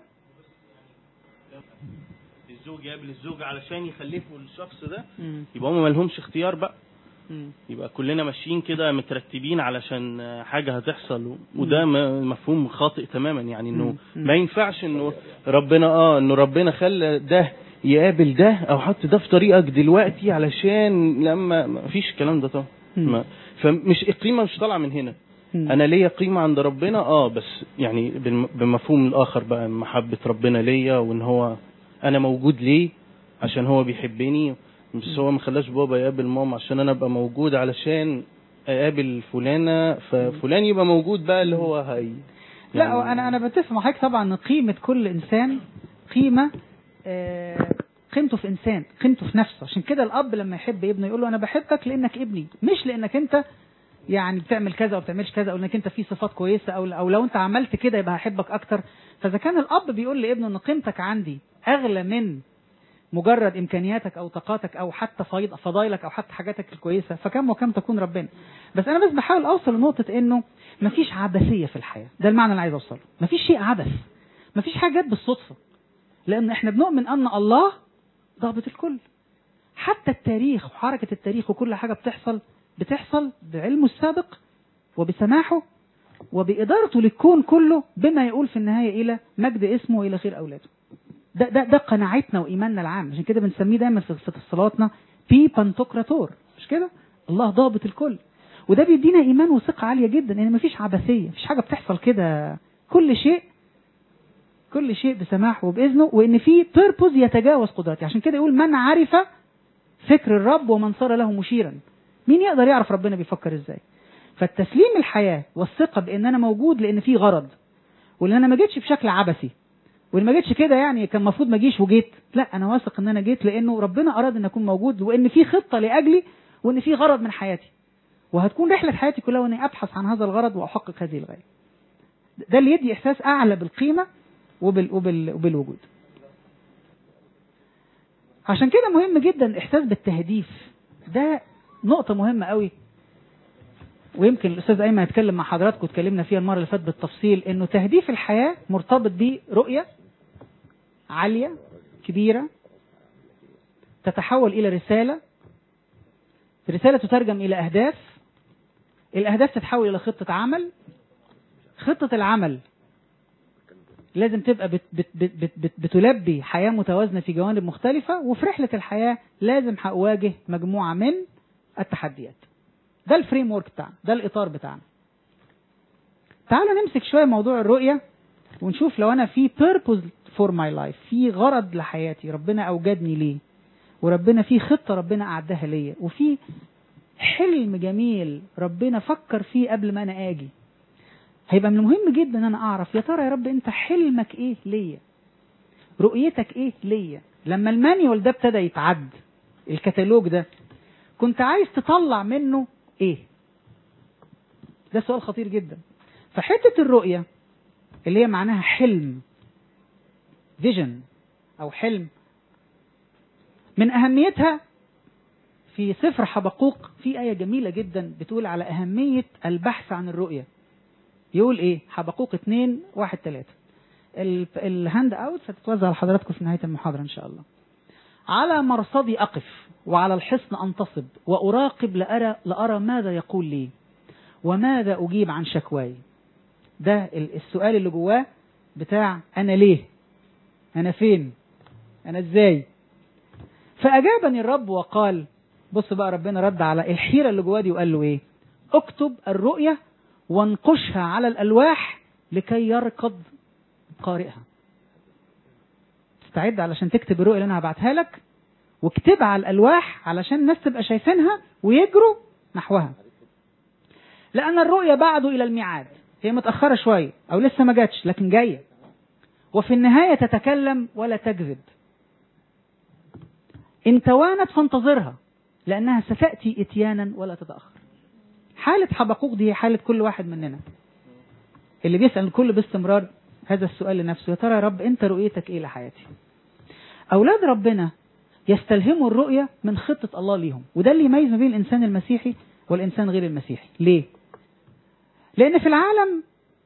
الزوج يقابل الزوجة علشان يخلفوا الشخص ده مم. يبقى هم مالهمش اختيار بقى مم. يبقى كلنا ماشيين كده مترتبين علشان آه، حاجة هتحصل و- وده م- مفهوم خاطئ تماما يعني انه مم. ما ينفعش انه ربنا اه انه ربنا خلى ده يقابل ده او حط ده في طريقك دلوقتي علشان لما ما فيش الكلام ده طبعا مم. ما- فمش القيمة مش طالعة من هنا مم. انا ليا قيمة عند ربنا اه بس يعني بالم- بمفهوم الاخر بقى محبة ربنا ليا وان هو انا موجود ليه عشان هو بيحبني بس هو ما خلاش بابا يقابل ماما عشان انا ابقى موجود علشان اقابل فلانة ففلان يبقى موجود بقى اللي هو هي لا يعني- هو انا انا بتفق مع حضرتك طبعا ان قيمه كل انسان قيمه آه، قيمته في انسان قيمته في نفسه عشان كده الاب لما يحب ابنه يقول له انا بحبك لانك ابني مش لانك انت يعني بتعمل كذا او بتعملش كذا او انك انت في صفات كويسه او او لو انت عملت كده يبقى هحبك اكتر فاذا كان الاب بيقول لابنه ان قيمتك عندي اغلى من مجرد امكانياتك او طاقاتك او حتى فضيل- فضايلك او حتى حاجاتك الكويسه فكم وكم تكون ربنا بس انا بس بحاول اوصل لنقطه انه مفيش عبثيه في الحياه ده المعنى اللي عايز اوصله مفيش شيء عبث مفيش حاجات بالصدفه لان احنا بنؤمن ان الله ضابط الكل حتى التاريخ وحركه التاريخ وكل حاجه بتحصل بتحصل بعلمه السابق وبسماحه وبإدارته للكون كله بما يقول في النهاية إلى مجد اسمه وإلى خير أولاده ده ده ده قناعتنا وإيماننا العام عشان كده بنسميه دايما في في صلاتنا بي بانتوكراتور مش كده الله ضابط الكل وده بيدينا إيمان وثقة عالية جدا إن مفيش عبثية مفيش حاجة بتحصل كده كل شيء كل شيء بسماحه وبإذنه وإن في بيربوز يتجاوز قدرتي عشان كده يقول من عرف فكر الرب ومن صار له مشيرا مين يقدر يعرف ربنا بيفكر ازاي فالتسليم الحياة والثقة بان انا موجود لان في غرض وان انا ما جيتش بشكل عبثي وان ما جيتش كده يعني كان المفروض ما اجيش وجيت لا انا واثق ان انا جيت لانه ربنا اراد ان اكون موجود وان في خطة لاجلي وان في غرض من حياتي وهتكون رحلة حياتي كلها واني ابحث عن هذا الغرض واحقق هذه الغاية ده اللي يدي احساس اعلى بالقيمة وبال وبال وبالوجود عشان كده مهم جدا الاحساس بالتهديف ده نقطة مهمة قوي ويمكن الاستاذ ايمن هيتكلم مع حضراتكم اتكلمنا فيها المره اللي فاتت بالتفصيل انه تهديف الحياه مرتبط برؤيه عاليه كبيره تتحول الى رساله رساله تترجم الى اهداف الاهداف تتحول الى خطه عمل خطه العمل لازم تبقى بت بت بت بت بت بتلبي حياه متوازنه في جوانب مختلفه وفي رحله الحياه لازم هواجه مجموعه من التحديات ده الفريم ورك بتاعنا ده الاطار بتاعنا تعالوا نمسك شويه موضوع الرؤيه ونشوف لو انا في purpose for my life في غرض لحياتي ربنا اوجدني ليه وربنا في خطه ربنا اعدها ليا وفي حلم جميل ربنا فكر فيه قبل ما انا اجي هيبقى من المهم جدا ان انا اعرف يا ترى يا رب انت حلمك ايه ليا رؤيتك ايه ليا لما المانيوال ده ابتدى يتعد الكتالوج ده كنت عايز تطلع منه ايه ده سؤال خطير جدا فحته الرؤيه اللي هي معناها حلم فيجن او حلم من اهميتها في سفر حبقوق في آية جميلة جدا بتقول على أهمية البحث عن الرؤية يقول إيه حبقوق 2 1 3 الهاند اوت هتتوزع لحضراتكم في نهاية المحاضرة إن شاء الله على مرصدي أقف وعلى الحصن أنتصب وأراقب لأرى, لأرى ماذا يقول لي وماذا أجيب عن شكواي ده السؤال اللي جواه بتاع أنا ليه أنا فين أنا إزاي فأجابني الرب وقال بص بقى ربنا رد على الحيرة اللي جواه دي وقال له ايه اكتب الرؤية وانقشها على الألواح لكي يركض قارئها استعد علشان تكتب الرؤية اللي أنا هبعتها لك واكتبها على الألواح علشان الناس تبقى شايفينها ويجروا نحوها لأن الرؤية بعده إلى الميعاد هي متأخرة شوية أو لسه ما جاتش لكن جاية وفي النهاية تتكلم ولا تكذب إن توانت فانتظرها لأنها ستأتي إتيانا ولا تتأخر حالة حبقوق دي هي حالة كل واحد مننا اللي بيسأل الكل باستمرار هذا السؤال لنفسه يا ترى يا رب أنت رؤيتك إيه لحياتي أولاد ربنا يستلهموا الرؤية من خطة الله ليهم وده اللي يميز ما بين الإنسان المسيحي والإنسان غير المسيحي ليه؟ لأن في العالم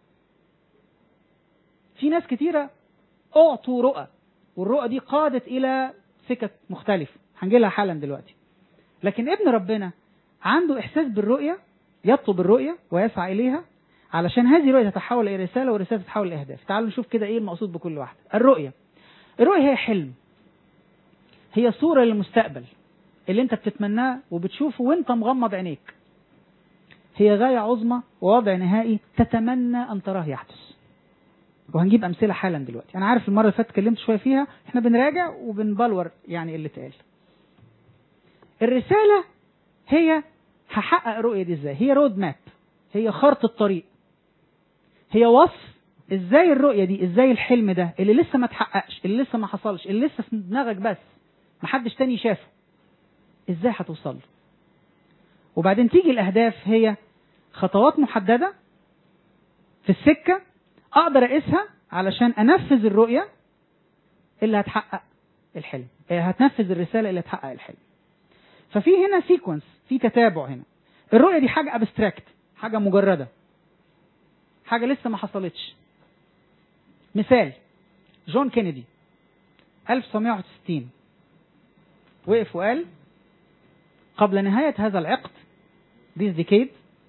في ناس كتيرة أعطوا رؤى والرؤى دي قادت إلى سكك مختلفة هنجي لها حالا دلوقتي لكن ابن ربنا عنده إحساس بالرؤية يطلب الرؤية ويسعى إليها علشان هذه الرؤية تتحول إلى رسالة والرسالة تتحول إلى أهداف تعالوا نشوف كده إيه المقصود بكل واحدة الرؤية الرؤية هي حلم هي صورة للمستقبل اللي انت بتتمناه وبتشوفه وانت مغمض عينيك هي غاية عظمى ووضع نهائي تتمنى أن تراه يحدث وهنجيب أمثلة حالا دلوقتي أنا عارف المرة اللي فاتت اتكلمت شوية فيها احنا بنراجع وبنبلور يعني اللي اتقال الرسالة هي هحقق الرؤية دي ازاي هي رود ماب هي خارطة طريق هي وصف ازاي الرؤية دي ازاي الحلم ده اللي لسه ما اتحققش اللي لسه ما حصلش اللي لسه في دماغك بس محدش تاني شافه ازاي هتوصل له وبعدين تيجي الاهداف هي خطوات محددة في السكة اقدر اقيسها علشان انفذ الرؤية اللي هتحقق الحلم هتنفذ الرسالة اللي هتحقق الحلم ففي هنا سيكونس في تتابع هنا الرؤية دي حاجة ابستراكت حاجة مجردة حاجة لسه ما حصلتش مثال جون كينيدي 1961 وقف وقال قبل نهاية هذا العقد this decade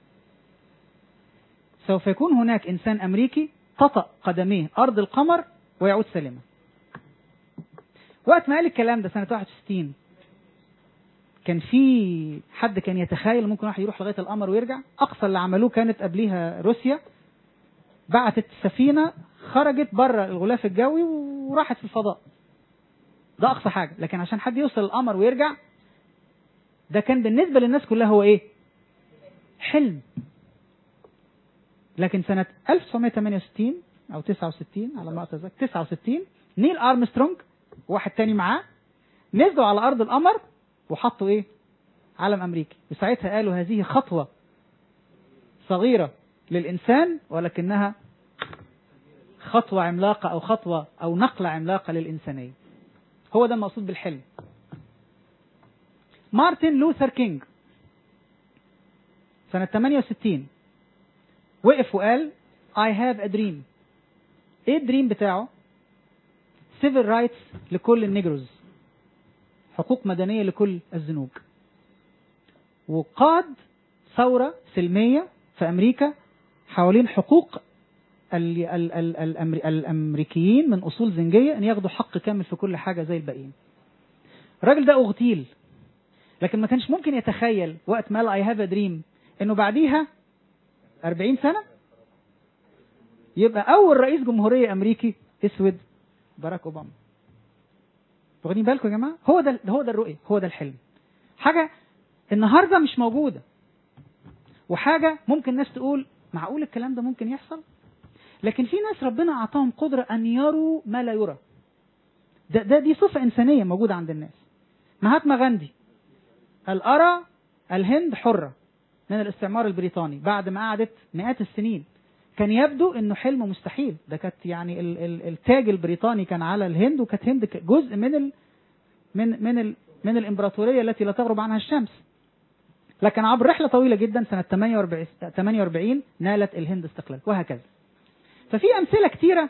سوف يكون هناك إنسان أمريكي تطأ قدميه أرض القمر ويعود سالما وقت ما قال الكلام ده سنة 61 كان في حد كان يتخيل ممكن واحد يروح لغايه القمر ويرجع اقصى اللي عملوه كانت قبليها روسيا بعتت سفينه خرجت بره الغلاف الجوي وراحت في الفضاء ده اقصى حاجه لكن عشان حد يوصل القمر ويرجع ده كان بالنسبه للناس كلها هو ايه حلم لكن سنه 1968 او 69 على ما اتذكر 69 نيل ارمسترونج واحد تاني معاه نزلوا على ارض القمر وحطوا ايه علم امريكي وساعتها قالوا هذه خطوة صغيرة للإنسان ولكنها خطوة عملاقة أو خطوة أو نقلة عملاقة للإنسانية هو ده المقصود بالحلم مارتن لوثر كينج سنة 68 وقف وقال I have a dream ايه الدريم بتاعه civil rights لكل النيجروز حقوق مدنية لكل الزنوج وقاد ثورة سلمية في أمريكا حوالين حقوق ال ال ال الأمر الأمريكيين من أصول زنجية أن ياخدوا حق كامل في كل حاجة زي الباقيين الراجل ده أغتيل لكن ما كانش ممكن يتخيل وقت ما قال I have a dream إنه بعديها 40 سنة يبقى أول رئيس جمهورية أمريكي أسود باراك أوباما واخدين بالكم يا جماعه هو ده هو ده الرؤيه هو ده الحلم حاجه النهارده مش موجوده وحاجه ممكن الناس تقول معقول الكلام ده ممكن يحصل لكن في ناس ربنا اعطاهم قدره ان يروا ما لا يرى ده, ده دي صفه انسانيه موجوده عند الناس مهاتما غاندي قال ارى الهند حره من الاستعمار البريطاني بعد ما قعدت مئات السنين كان يبدو انه حلم مستحيل ده كانت يعني ال ال التاج البريطاني كان على الهند وكانت هند ك- جزء من ال من من ال من الامبراطوريه التي لا تغرب عنها الشمس لكن عبر رحله طويله جدا سنه 48 48 نالت الهند استقلال وهكذا ففي امثله كتيره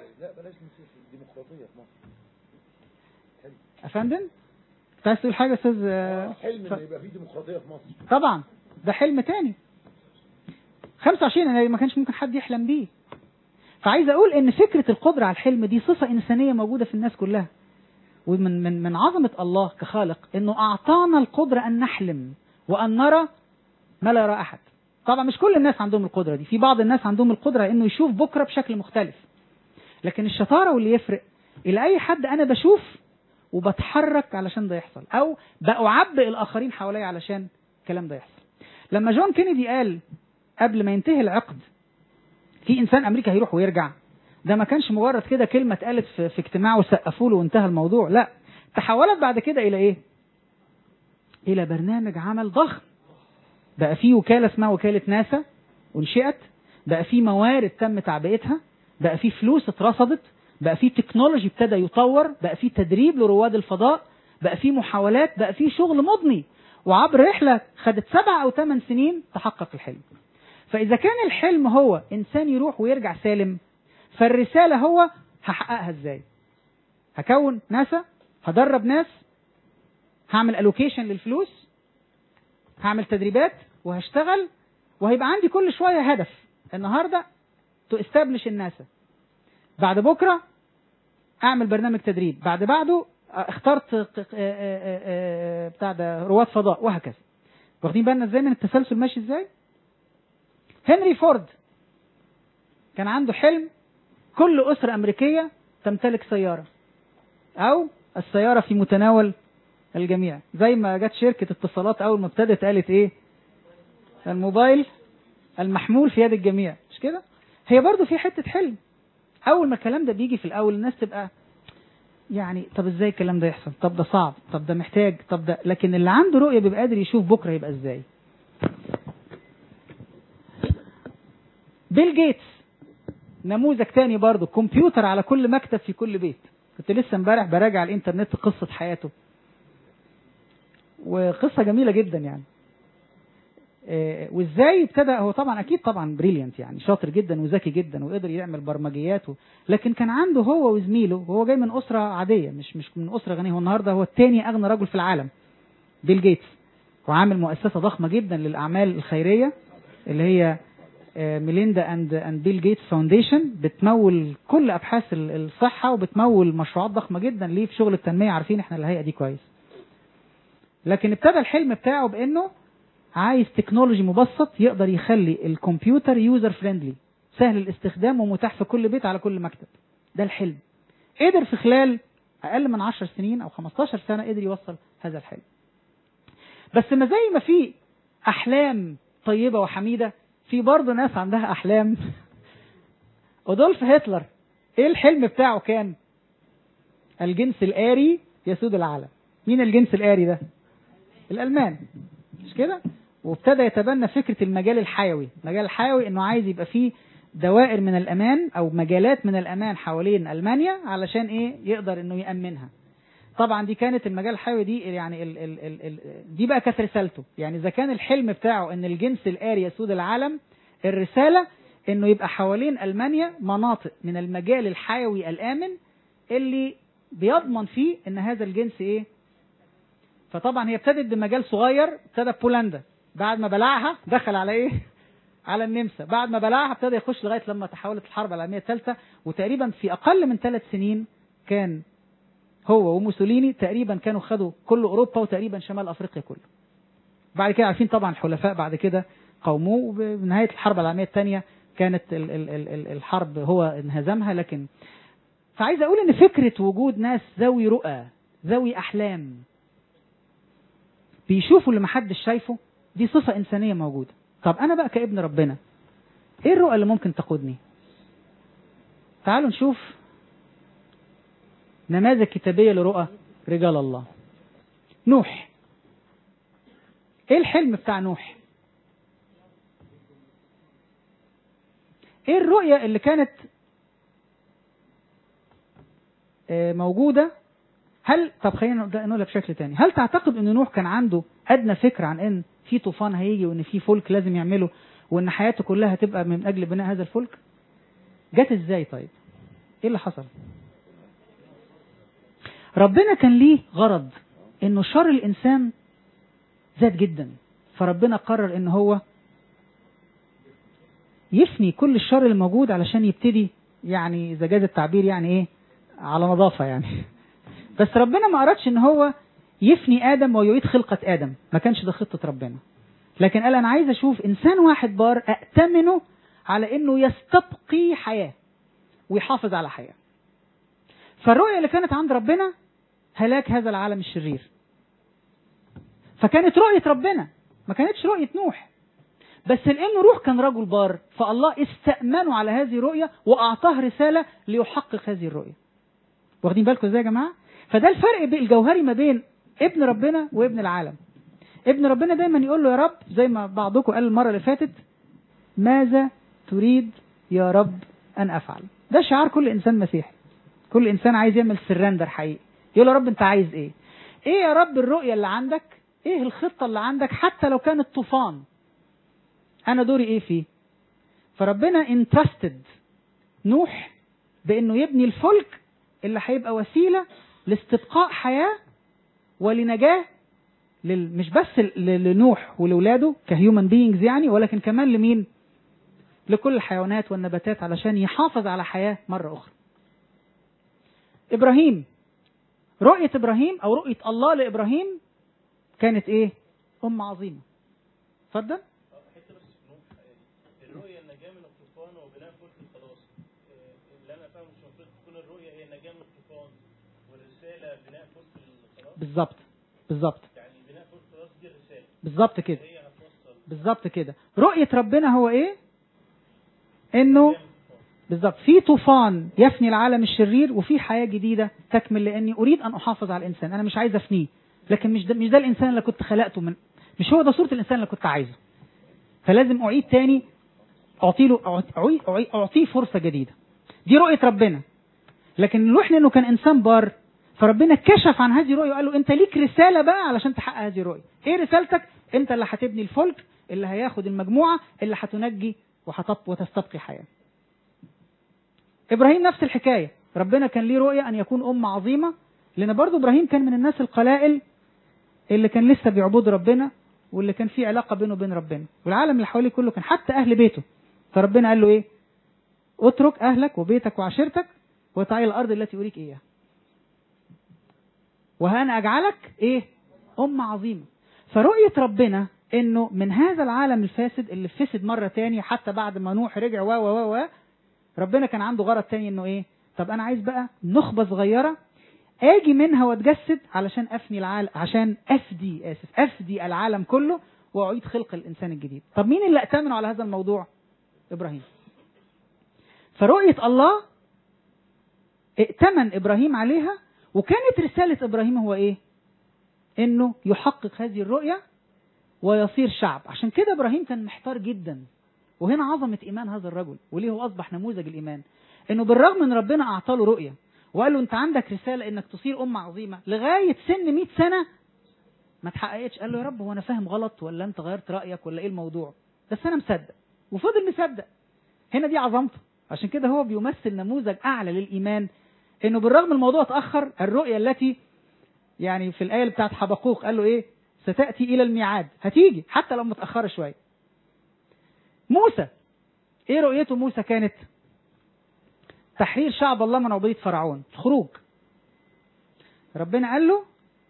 افندم انت عايز تقول حاجه يا استاذ آه، حلم ف- ان يبقى في ديمقراطيه في مصر طبعا ده حلم تاني 25 أنا ما كانش ممكن حد يحلم بيه فعايز اقول ان فكره القدره على الحلم دي صفه انسانيه موجوده في الناس كلها ومن من من عظمه الله كخالق انه اعطانا القدره ان نحلم وان نرى ما لا يرى احد طبعا مش كل الناس عندهم القدره دي في بعض الناس عندهم القدره انه يشوف بكره بشكل مختلف لكن الشطاره واللي يفرق الى اي حد انا بشوف وبتحرك علشان ده يحصل او بأعبئ الاخرين حواليا علشان الكلام ده يحصل لما جون كينيدي قال قبل ما ينتهي العقد في انسان امريكا هيروح ويرجع ده ما كانش مجرد كده كلمه اتقالت في, في اجتماع وسقفوا له وانتهى الموضوع لا تحولت بعد كده الى ايه الى برنامج عمل ضخم بقى في وكاله اسمها وكاله ناسا انشئت بقى في موارد تم تعبئتها بقى في فلوس اترصدت بقى في تكنولوجي ابتدى يطور بقى في تدريب لرواد الفضاء بقى في محاولات بقى في شغل مضني وعبر رحله خدت سبع او ثمان سنين تحقق الحلم فاذا كان الحلم هو انسان يروح ويرجع سالم فالرساله هو هحققها ازاي هكون ناسا هدرب ناس هعمل الوكيشن للفلوس هعمل تدريبات وهشتغل وهيبقى عندي كل شويه هدف النهارده تو استابلش الناسا بعد بكره اعمل برنامج تدريب بعد بعده اخترت ق- ق- آه، آه، آه، بتاع ده رواد فضاء وهكذا واخدين بالنا ازاي من التسلسل ماشي ازاي هنري فورد كان عنده حلم كل اسره امريكيه تمتلك سياره او السياره في متناول الجميع زي ما جت شركه اتصالات اول ما ابتدت قالت ايه الموبايل المحمول في يد الجميع مش كده هي برضو في حته حلم اول ما الكلام ده بيجي في الاول الناس تبقى يعني طب ازاي الكلام ده يحصل طب ده صعب طب ده محتاج طب ده لكن اللي عنده رؤيه بيبقى قادر يشوف بكره يبقى ازاي بيل جيتس نموذج تاني برضه كمبيوتر على كل مكتب في كل بيت كنت لسه امبارح براجع الانترنت قصه حياته وقصه جميله جدا يعني آه، وازاي ابتدى هو طبعا اكيد طبعا بريليانت يعني شاطر جدا وذكي جدا وقدر يعمل برمجيات و... لكن كان عنده هو وزميله وهو جاي من اسره عاديه مش مش من اسره غنيه هو النهارده هو الثاني اغنى رجل في العالم بيل جيتس وعامل مؤسسه ضخمه جدا للاعمال الخيريه اللي هي آه، ميليندا اند اند بيل جيتس فاونديشن بتمول كل ابحاث ال- الصحه وبتمول مشروعات ضخمه جدا ليه في شغل التنميه عارفين احنا الهيئه دي كويس لكن ابتدى الحلم بتاعه بانه عايز تكنولوجي مبسط يقدر يخلي الكمبيوتر يوزر فريندلي سهل الاستخدام ومتاح في كل بيت على كل مكتب ده الحلم قدر في خلال اقل من 10 سنين او 15 سنه قدر يوصل هذا الحلم بس ما زي ما في احلام طيبه وحميده في برضه ناس عندها احلام ادولف هتلر ايه الحلم بتاعه كان الجنس الآري يسود العالم مين الجنس الآري ده الألمان مش كده وابتدى يتبنى فكرة المجال الحيوي المجال الحيوي انه عايز يبقى فيه دوائر من الأمان أو مجالات من الأمان حوالين ألمانيا علشان إيه يقدر إنه يأمنها طبعا دي كانت المجال الحيوي دي يعني ال ال ال ال دي بقى كانت رسالته يعني إذا كان الحلم بتاعه إن الجنس الآري يسود العالم الرسالة إنه يبقى حوالين ألمانيا مناطق من المجال الحيوي الآمن اللي بيضمن فيه إن هذا الجنس إيه فطبعا هي ابتدت بمجال صغير ابتدى بولندا بعد ما بلعها دخل على ايه على النمسا بعد ما بلعها ابتدى يخش لغايه لما تحولت الحرب العالميه الثالثه وتقريبا في اقل من ثلاث سنين كان هو وموسوليني تقريبا كانوا خدوا كل اوروبا وتقريبا شمال افريقيا كله بعد كده عارفين طبعا الحلفاء بعد كده قاوموه وبنهايه الحرب العالميه الثانيه كانت ال ال ال ال الحرب هو انهزمها لكن فعايز اقول ان فكره وجود ناس ذوي رؤى ذوي احلام بيشوفوا اللي محدش شايفه دي صفة إنسانية موجودة طب أنا بقى كابن ربنا ايه الرؤى اللي ممكن تقودني تعالوا نشوف نماذج كتابية لرؤى رجال الله نوح ايه الحلم بتاع نوح ايه الرؤية اللي كانت آه، موجودة هل طب خلينا نقولها بشكل تاني هل تعتقد ان نوح كان عنده ادنى فكرة عن ان في طوفان هيجي وان في فلك لازم يعمله وان حياته كلها هتبقى من اجل بناء هذا الفلك جت ازاي طيب ايه اللي حصل ربنا كان ليه غرض انه شر الانسان زاد جدا فربنا قرر ان هو يفني كل الشر الموجود علشان يبتدي يعني اذا جاز التعبير يعني ايه على نظافه يعني بس ربنا ما ارادش ان هو يفني ادم ويعيد خلقه ادم ما كانش ده خطه ربنا لكن قال انا عايز اشوف انسان واحد بار ائتمنه على انه يستبقي حياه ويحافظ على حياه فالرؤيه اللي كانت عند ربنا هلاك هذا العالم الشرير فكانت رؤيه ربنا ما كانتش رؤيه نوح بس لانه روح كان رجل بار فالله استأمنه على هذه الرؤيه واعطاه رساله ليحقق هذه الرؤيه واخدين بالكم ازاي يا جماعه فده الفرق بين- الجوهري ما بين ابن ربنا وابن العالم ابن ربنا دايما يقول له يا رب زي ما بعضكم قال المره اللي فاتت ماذا تريد يا رب ان افعل ده شعار كل انسان مسيحي كل انسان عايز يعمل سرندر حقيقي يقول يا رب انت عايز ايه ايه يا رب الرؤيه اللي عندك ايه الخطه اللي عندك حتى لو كانت طوفان انا دوري ايه فيه فربنا انترستد نوح بانه يبني الفلك اللي هيبقى وسيله لاستبقاء حياه ولنجاه لل... مش بس ل- لنوح ولاولاده كهيومن بينجز يعني ولكن كمان لمين؟ لكل الحيوانات والنباتات علشان يحافظ على حياه مره اخرى. ابراهيم رؤيه ابراهيم او رؤيه الله لابراهيم كانت ايه؟ ام عظيمه. اتفضل. الرؤية النجاة من الطوفان وبناء فلك الخلاص آه، اللي انا فاهمه مش المفروض تكون الرؤية هي النجاة من الطوفان والرسالة بناء فلك الخلاص بالظبط بالظبط يعني بناء فلك الخلاص دي الرسالة بالظبط كده هي هتوصل بالظبط كده رؤية ربنا هو ايه انه بالظبط في طوفان يفني العالم الشرير وفي حياة جديدة تكمل لاني اريد ان احافظ على الانسان انا مش عايز افنيه لكن مش ده مش ده الانسان اللي كنت خلقته من مش هو ده صورة الانسان اللي كنت عايزه فلازم اعيد تاني اعطي له أعطي- أعطي- اعطيه فرصة جديدة دي رؤية ربنا لكن نروح لانه كان انسان بار فربنا كشف عن هذه الرؤيه وقال له انت ليك رساله بقى علشان تحقق هذه الرؤيه ايه رسالتك انت اللي هتبني الفلك اللي هياخد المجموعه اللي هتنجي وهتب وتستبقي حياه ابراهيم نفس الحكايه ربنا كان ليه رؤيه ان يكون امه عظيمه لان برضه ابراهيم كان من الناس القلائل اللي كان لسه بيعبدوا ربنا واللي كان في علاقه بينه وبين ربنا والعالم اللي حواليه كله كان حتى اهل بيته فربنا قال له ايه اترك اهلك وبيتك وعشيرتك وتعالى الارض التي اريك اياها وهنا اجعلك ايه امه عظيمه فرؤيه ربنا انه من هذا العالم الفاسد اللي فسد مره تاني حتى بعد ما نوح رجع و و و ربنا كان عنده غرض تاني انه ايه طب انا عايز بقى نخبه صغيره اجي منها واتجسد علشان افني العالم عشان افدي اسف افدي العالم كله واعيد خلق الانسان الجديد طب مين اللي ائتمنوا على هذا الموضوع ابراهيم فرؤيه الله ائتمن ابراهيم عليها وكانت رساله ابراهيم هو ايه انه يحقق هذه الرؤيه ويصير شعب عشان كده ابراهيم كان محتار جدا وهنا عظمه ايمان هذا الرجل وليه هو اصبح نموذج الايمان انه بالرغم ان ربنا اعطى له رؤيه وقال له انت عندك رساله انك تصير امه عظيمه لغايه سن 100 سنه ما اتحققتش قال له يا رب هو انا فاهم غلط ولا انت غيرت رايك ولا ايه الموضوع بس انا مصدق وفضل مصدق هنا دي عظمته عشان كده هو بيمثل نموذج اعلى للايمان انه بالرغم الموضوع اتاخر الرؤيه التي يعني في الايه بتاعت حبقوق قال له ايه ستاتي الى الميعاد هتيجي حتى لو متاخره شويه موسى ايه رؤيته موسى كانت تحرير شعب الله من عبوديه فرعون الخروج ربنا قال له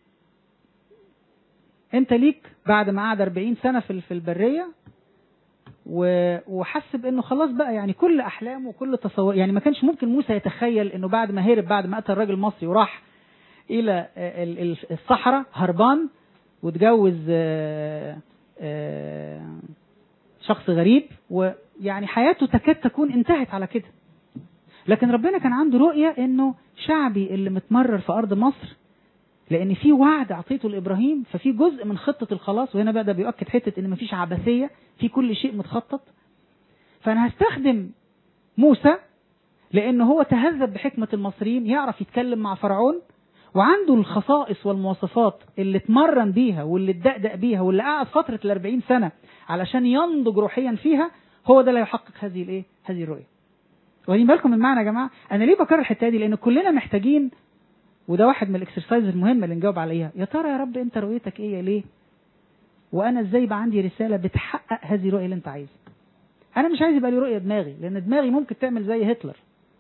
انت ليك بعد ما قعد 40 سنه في في البريه و- وحس بانه خلاص بقى يعني كل احلامه وكل تصور يعني ما كانش ممكن موسى يتخيل انه بعد ما هرب بعد ما قتل راجل مصري وراح الى ال- ال- الصحراء هربان واتجوز آه، آه، شخص غريب ويعني حياته تكاد تكون انتهت على كده لكن ربنا كان عنده رؤية انه شعبي اللي متمرر في ارض مصر لان في وعد اعطيته لابراهيم ففي جزء من خطة الخلاص وهنا بقى ده بيؤكد حتة ان مفيش عبثية في كل شيء متخطط فانا هستخدم موسى لان هو تهذب بحكمة المصريين يعرف يتكلم مع فرعون وعنده الخصائص والمواصفات اللي اتمرن بيها واللي اتدقدق بيها واللي قعد فترة الأربعين سنة علشان ينضج روحيا فيها هو ده اللي هيحقق هذه الايه هذه الرؤية واخدين بالكم من المعنى يا جماعة انا ليه بكرر الحتة دي لان كلنا محتاجين وده واحد من الاكسرسايز المهمة اللي نجاوب عليها يا ترى يا رب انت رؤيتك ايه ليه وانا ازاي يبقى عندي رسالة بتحقق هذه الرؤية اللي انت عايزها انا مش عايز يبقى لي رؤية دماغي لان دماغي ممكن تعمل زي هتلر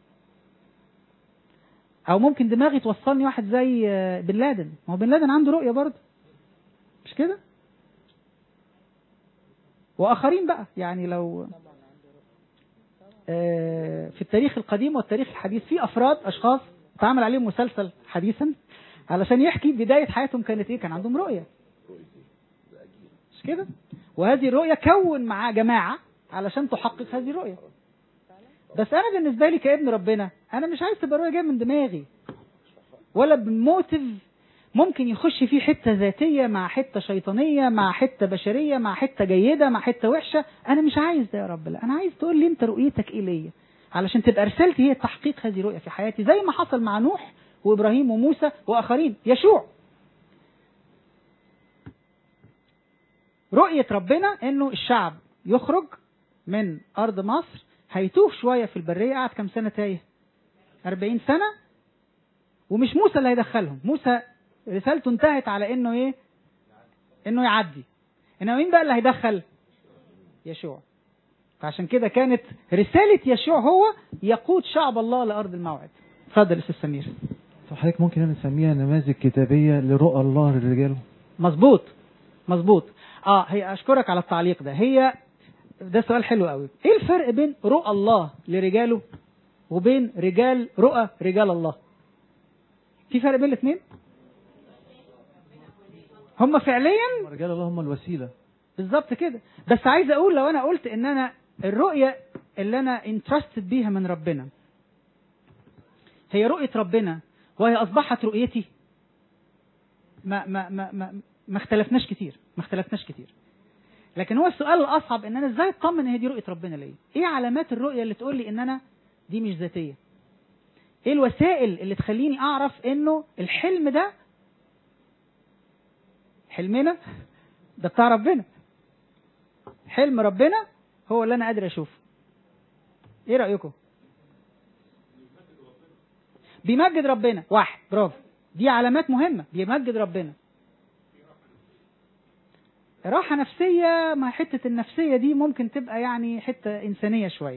او ممكن دماغي توصلني واحد زي بن لادن ما هو بن لادن عنده رؤيه برضه مش كده واخرين بقى يعني لو في التاريخ القديم والتاريخ الحديث في افراد اشخاص اتعمل عليهم مسلسل حديثا علشان يحكي بدايه حياتهم كانت ايه كان عندهم رؤيه مش كده وهذه الرؤيه كون معاه جماعه علشان تحقق هذه الرؤيه بس انا بالنسبه لي كابن ربنا انا مش عايز تبقى رؤيه جايه من دماغي ولا بموتيف ممكن يخش فيه حته ذاتيه مع حته شيطانيه مع حته بشريه مع حته جيده مع حته وحشه انا مش عايز ده يا رب لا انا عايز تقول لي انت رؤيتك ايه ليا علشان تبقى رسالتي هي تحقيق هذه الرؤيه في حياتي زي ما حصل مع نوح وابراهيم وموسى واخرين يشوع رؤيه ربنا انه الشعب يخرج من ارض مصر هيتوه شوية في البرية قعد كام سنة تايه 40 سنة ومش موسى اللي هيدخلهم موسى رسالته انتهت على انه ايه انه يعدي انما مين بقى اللي هيدخل يشوع فعشان كده كانت رسالة يشوع هو يقود شعب الله لأرض الموعد اتفضل استاذ سمير طب حضرتك ممكن نسميها نماذج كتابية لرؤى الله للرجال مظبوط مظبوط اه هي اشكرك على التعليق ده هي ده سؤال حلو قوي ايه الفرق بين رؤى الله لرجاله وبين رجال رؤى رجال الله في فرق بين الاثنين هم فعليا رجال الله هم الوسيلة بالظبط كده بس عايز اقول لو انا قلت ان انا الرؤية اللي انا انترستد بيها من ربنا هي رؤية ربنا وهي اصبحت رؤيتي ما ما ما ما, ما اختلفناش كتير ما اختلفناش كتير لكن هو السؤال الاصعب ان انا ازاي اطمن ان هي دي رؤيه ربنا ليا ايه علامات الرؤيه اللي تقول لي ان انا دي مش ذاتيه ايه الوسائل اللي تخليني اعرف انه الحلم ده حلمنا ده بتاع ربنا حلم ربنا هو اللي انا قادر اشوفه ايه رايكم بيمجد ربنا واحد برافو دي علامات مهمه بيمجد ربنا راحة نفسية ما حتة النفسية دي ممكن تبقى يعني حتة إنسانية شوية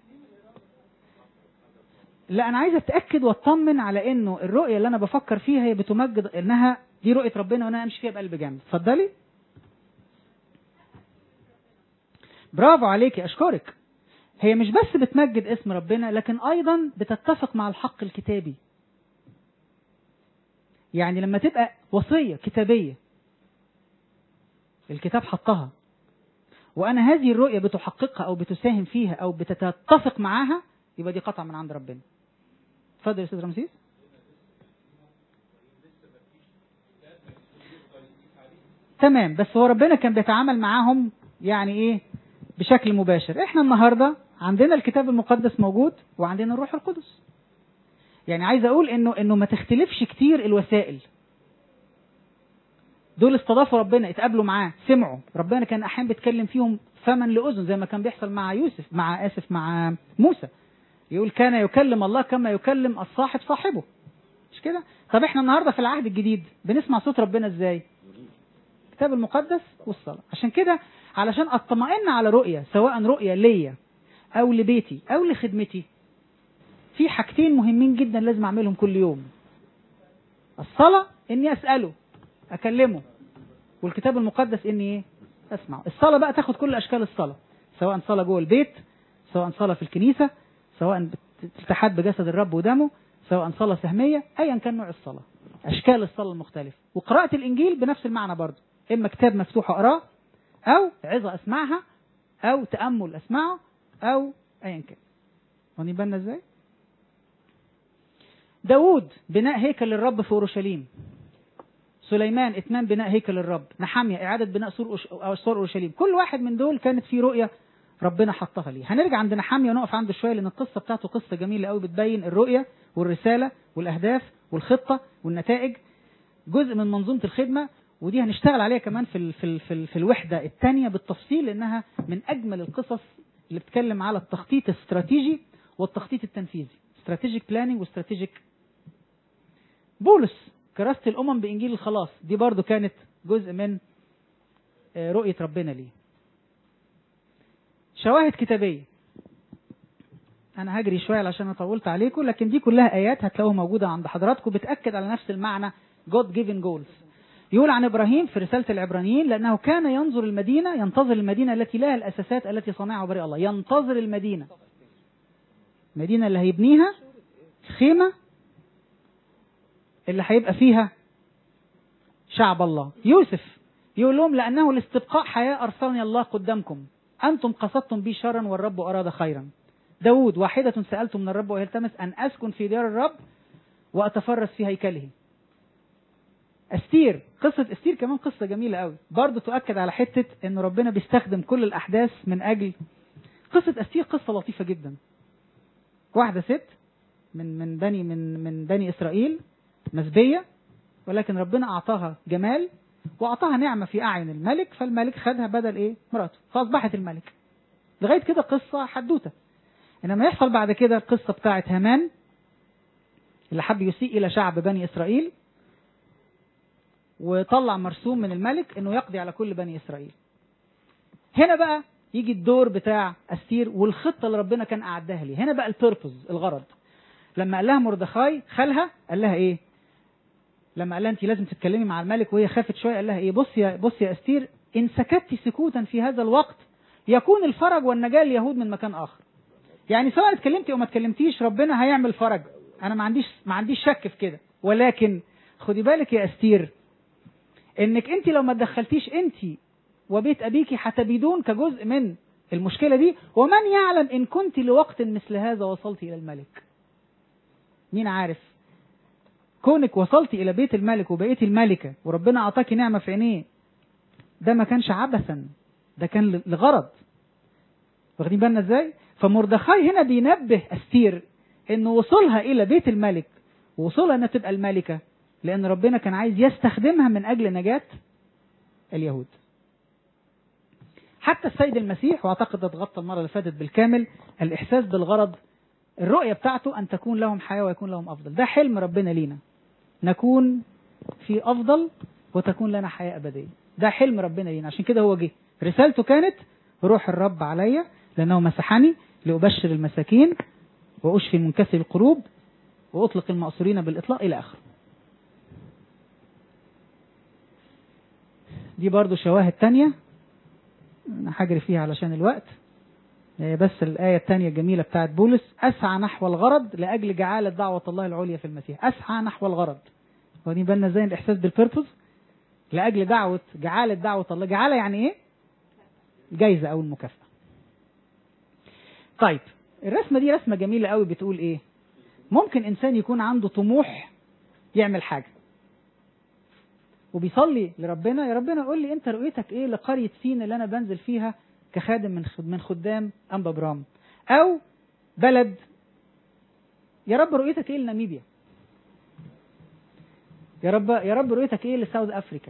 لا أنا عايز أتأكد وأطمن على إنه الرؤية اللي أنا بفكر فيها هي بتمجد إنها دي رؤية ربنا وأنا أمشي فيها بقلب جامد اتفضلي برافو عليكي أشكرك هي مش بس بتمجد اسم ربنا لكن أيضا بتتفق مع الحق الكتابي يعني لما تبقى وصية كتابية الكتاب حطها وانا هذه الرؤيه بتحققها او بتساهم فيها او بتتفق معاها يبقى دي قطعه من عند ربنا اتفضل يا استاذ رمسيس تمام بس هو ربنا كان بيتعامل معاهم يعني ايه بشكل مباشر احنا النهارده عندنا الكتاب المقدس موجود وعندنا الروح القدس يعني عايز اقول انه انه ما تختلفش كتير الوسائل دول استضافوا ربنا اتقابلوا معاه سمعوا ربنا كان احيانا بيتكلم فيهم فما لاذن زي ما كان بيحصل مع يوسف مع اسف مع موسى يقول كان يكلم الله كما يكلم الصاحب صاحبه مش كده طب احنا النهارده في العهد الجديد بنسمع صوت ربنا ازاي الكتاب المقدس والصلاه عشان كده علشان اطمئن على رؤيه سواء رؤيه ليا او لبيتي او لخدمتي في حاجتين مهمين جدا لازم اعملهم كل يوم الصلاه اني اساله اكلمه والكتاب المقدس اني ايه اسمعه الصلاه بقى تاخد كل اشكال الصلاه سواء صلاه جوه البيت سواء صلاه في الكنيسه سواء الاتحاد بجسد الرب ودمه سواء صلاه سهميه ايا كان نوع الصلاه اشكال الصلاه المختلفه وقراءه الانجيل بنفس المعنى برضه اما كتاب مفتوح اقراه او عظه اسمعها او تامل اسمعه او ايا كان واخدين بالنا ازاي داوود بناء هيكل الرب في اورشليم سليمان اتمام بناء هيكل الرب نحمية إعادة بناء سور أش- أو سور أورشليم كل واحد من دول كانت في رؤية ربنا حطها ليه هنرجع عند نحمية ونقف عنده شوية لأن القصة بتاعته قصة جميلة قوي بتبين الرؤية والرسالة والأهداف والخطة والنتائج جزء من منظومة الخدمة ودي هنشتغل عليها كمان في ال في ال في, ال في الوحدة الثانية بالتفصيل لأنها من أجمل القصص اللي بتتكلم على التخطيط الاستراتيجي والتخطيط التنفيذي استراتيجيك بلاننج واستراتيجيك بولس كراسة الأمم بإنجيل الخلاص دي برضو كانت جزء من آه، رؤية ربنا ليه شواهد كتابية أنا هجري شوية علشان أنا طولت عليكم لكن دي كلها آيات هتلاقوها موجودة عند حضراتكم بتأكد على نفس المعنى God given goals يقول عن إبراهيم في رسالة العبرانيين لأنه كان ينظر المدينة ينتظر المدينة التي لها الأساسات التي صنعها بريء الله ينتظر المدينة المدينة اللي هيبنيها خيمة اللي هيبقى فيها شعب الله يوسف يقول لهم لأنه لاستبقاء حياة أرسلني الله قدامكم أنتم قصدتم بي شرا والرب أراد خيرا داود واحدة سألت من الرب وهي التمس أن أسكن في ديار الرب وأتفرس في هيكله أستير قصة أستير كمان قصة جميلة قوي برضه تؤكد على حتة أن ربنا بيستخدم كل الأحداث من أجل قصة أستير قصة لطيفة جدا واحدة ست من من بني من من بني إسرائيل مسبية ولكن ربنا أعطاها جمال وأعطاها نعمة في أعين الملك فالملك خدها بدل إيه مراته فأصبحت الملك لغاية كده قصة حدوتة إنما يحصل بعد كده القصة بتاعة هامان اللي حب يسيء إلى شعب بني إسرائيل وطلع مرسوم من الملك إنه يقضي على كل بني إسرائيل هنا بقى يجي الدور بتاع أستير والخطة اللي ربنا كان أعدها ليه هنا بقى البيربوز الغرض لما قال لها مردخاي خالها قال لها ايه لما قال لها انت لازم تتكلمي مع الملك وهي خافت شويه قال لها ايه بص يا بص يا استير ان سكت سكوتا في هذا الوقت يكون الفرج والنجاه لليهود من مكان اخر يعني سواء اتكلمتي او ما اتكلمتيش ربنا هيعمل فرج انا ما عنديش ما عنديش شك في كده ولكن خدي بالك يا استير انك انت لو ما تدخلتيش انت وبيت ابيك هتبيدون كجزء من المشكله دي ومن يعلم ان كنت لوقت مثل هذا وصلت الى الملك مين عارف كونك وصلت الى بيت الملك وبقيت الملكه وربنا اعطاكي نعمه في عينيه ده ما كانش عبثا ده كان لغرض واخدين بالنا ازاي فمردخاي هنا بينبه استير انه وصولها الى بيت الملك ووصولها انها تبقى الملكه لان ربنا كان عايز يستخدمها من اجل نجاه اليهود حتى السيد المسيح واعتقد اتغطى المره اللي فاتت بالكامل الاحساس بالغرض الرؤية بتاعته أن تكون لهم حياة ويكون لهم أفضل ده حلم ربنا لينا نكون في أفضل وتكون لنا حياة أبدية ده حلم ربنا لينا عشان كده هو جه رسالته كانت روح الرب عليا لأنه مسحني لأبشر المساكين وأشفي المنكسر القلوب وأطلق المأسورين بالإطلاق إلى آخره دي برضو شواهد تانية أنا هجري فيها علشان الوقت بس الآية الثانية الجميلة بتاعت بولس أسعى نحو الغرض لأجل جعالة دعوة الله العليا في المسيح أسعى نحو الغرض واخدين بالنا ازاي الإحساس بالبيربوز لأجل دعوة جعالة دعوة الله جعالة يعني إيه؟ جايزة أو المكافأة طيب الرسمة دي رسمة جميلة قوي بتقول إيه؟ ممكن إنسان يكون عنده طموح يعمل حاجة وبيصلي لربنا يا ربنا قول لي أنت رؤيتك إيه لقرية سين اللي أنا بنزل فيها كخادم من من خدام أنبا برام أو بلد يا رب رؤيتك إيه لناميبيا يا رب يا رب رؤيتك إيه لساوث أفريكا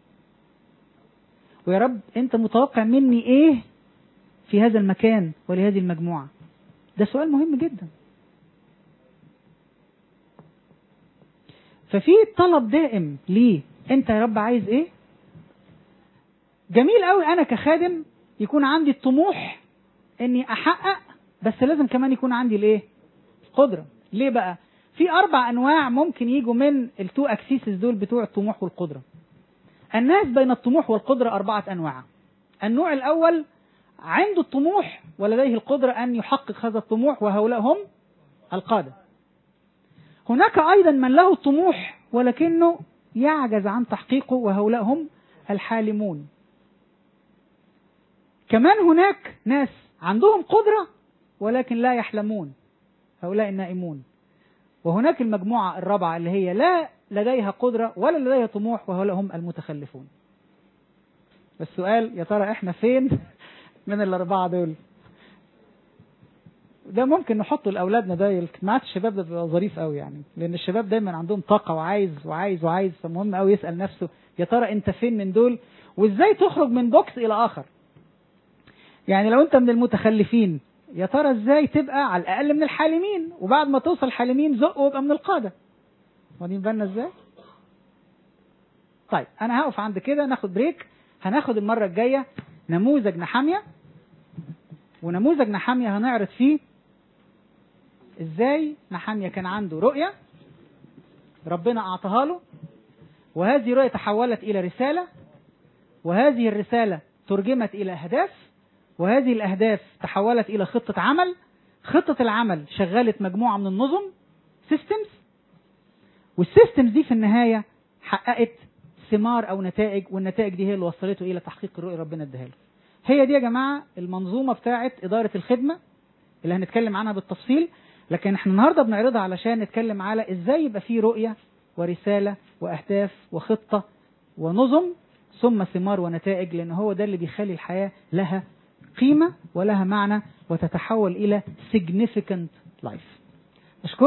ويا رب أنت متوقع مني إيه في هذا المكان ولهذه المجموعة ده سؤال مهم جدا ففي طلب دائم ليه انت يا رب عايز ايه جميل قوي انا كخادم يكون عندي الطموح اني احقق بس لازم كمان يكون عندي الايه قدره ليه بقى في اربع انواع ممكن يجوا من التو اكسيسز دول بتوع الطموح والقدره الناس بين الطموح والقدره اربعه انواع النوع الاول عنده الطموح ولديه القدره ان يحقق هذا الطموح وهؤلاء هم القاده هناك ايضا من له الطموح ولكنه يعجز عن تحقيقه وهؤلاء هم الحالمون كمان هناك ناس عندهم قدرة ولكن لا يحلمون هؤلاء النائمون وهناك المجموعة الرابعة اللي هي لا لديها قدرة ولا لديها طموح وهؤلاء هم المتخلفون السؤال يا ترى احنا فين من الأربعة دول ده ممكن نحطه لاولادنا ده اجتماعات الشباب ده بيبقى ظريف قوي يعني لان الشباب دايما عندهم طاقه وعايز وعايز وعايز فمهم قوي يسال نفسه يا ترى انت فين من دول وازاي تخرج من بوكس الى اخر يعني لو انت من المتخلفين يا ترى ازاي تبقى على الاقل من الحالمين وبعد ما توصل حالمين زق وابقى من القاده واخدين بالنا ازاي طيب انا هقف عند كده ناخد بريك هناخد المره الجايه نموذج نحاميه ونموذج نحاميه هنعرض فيه ازاي نحاميه كان عنده رؤيه ربنا اعطاها له وهذه الرؤيه تحولت الى رساله وهذه الرساله ترجمت الى اهداف وهذه الاهداف تحولت الى خطه عمل خطه العمل شغلت مجموعه من النظم سيستمز والسيستمز دي في النهايه حققت ثمار او نتائج والنتائج دي هي اللي وصلته الى تحقيق الرؤيه اللي ربنا اداها له هي دي يا جماعه المنظومه بتاعه اداره الخدمه اللي هنتكلم عنها بالتفصيل لكن احنا النهارده بنعرضها علشان نتكلم على ازاي يبقى في رؤيه ورساله واهداف وخطه ونظم ثم ثمار ونتائج لان هو ده اللي بيخلي الحياه لها قيمه ولها معنى وتتحول الى significant life. اشكرك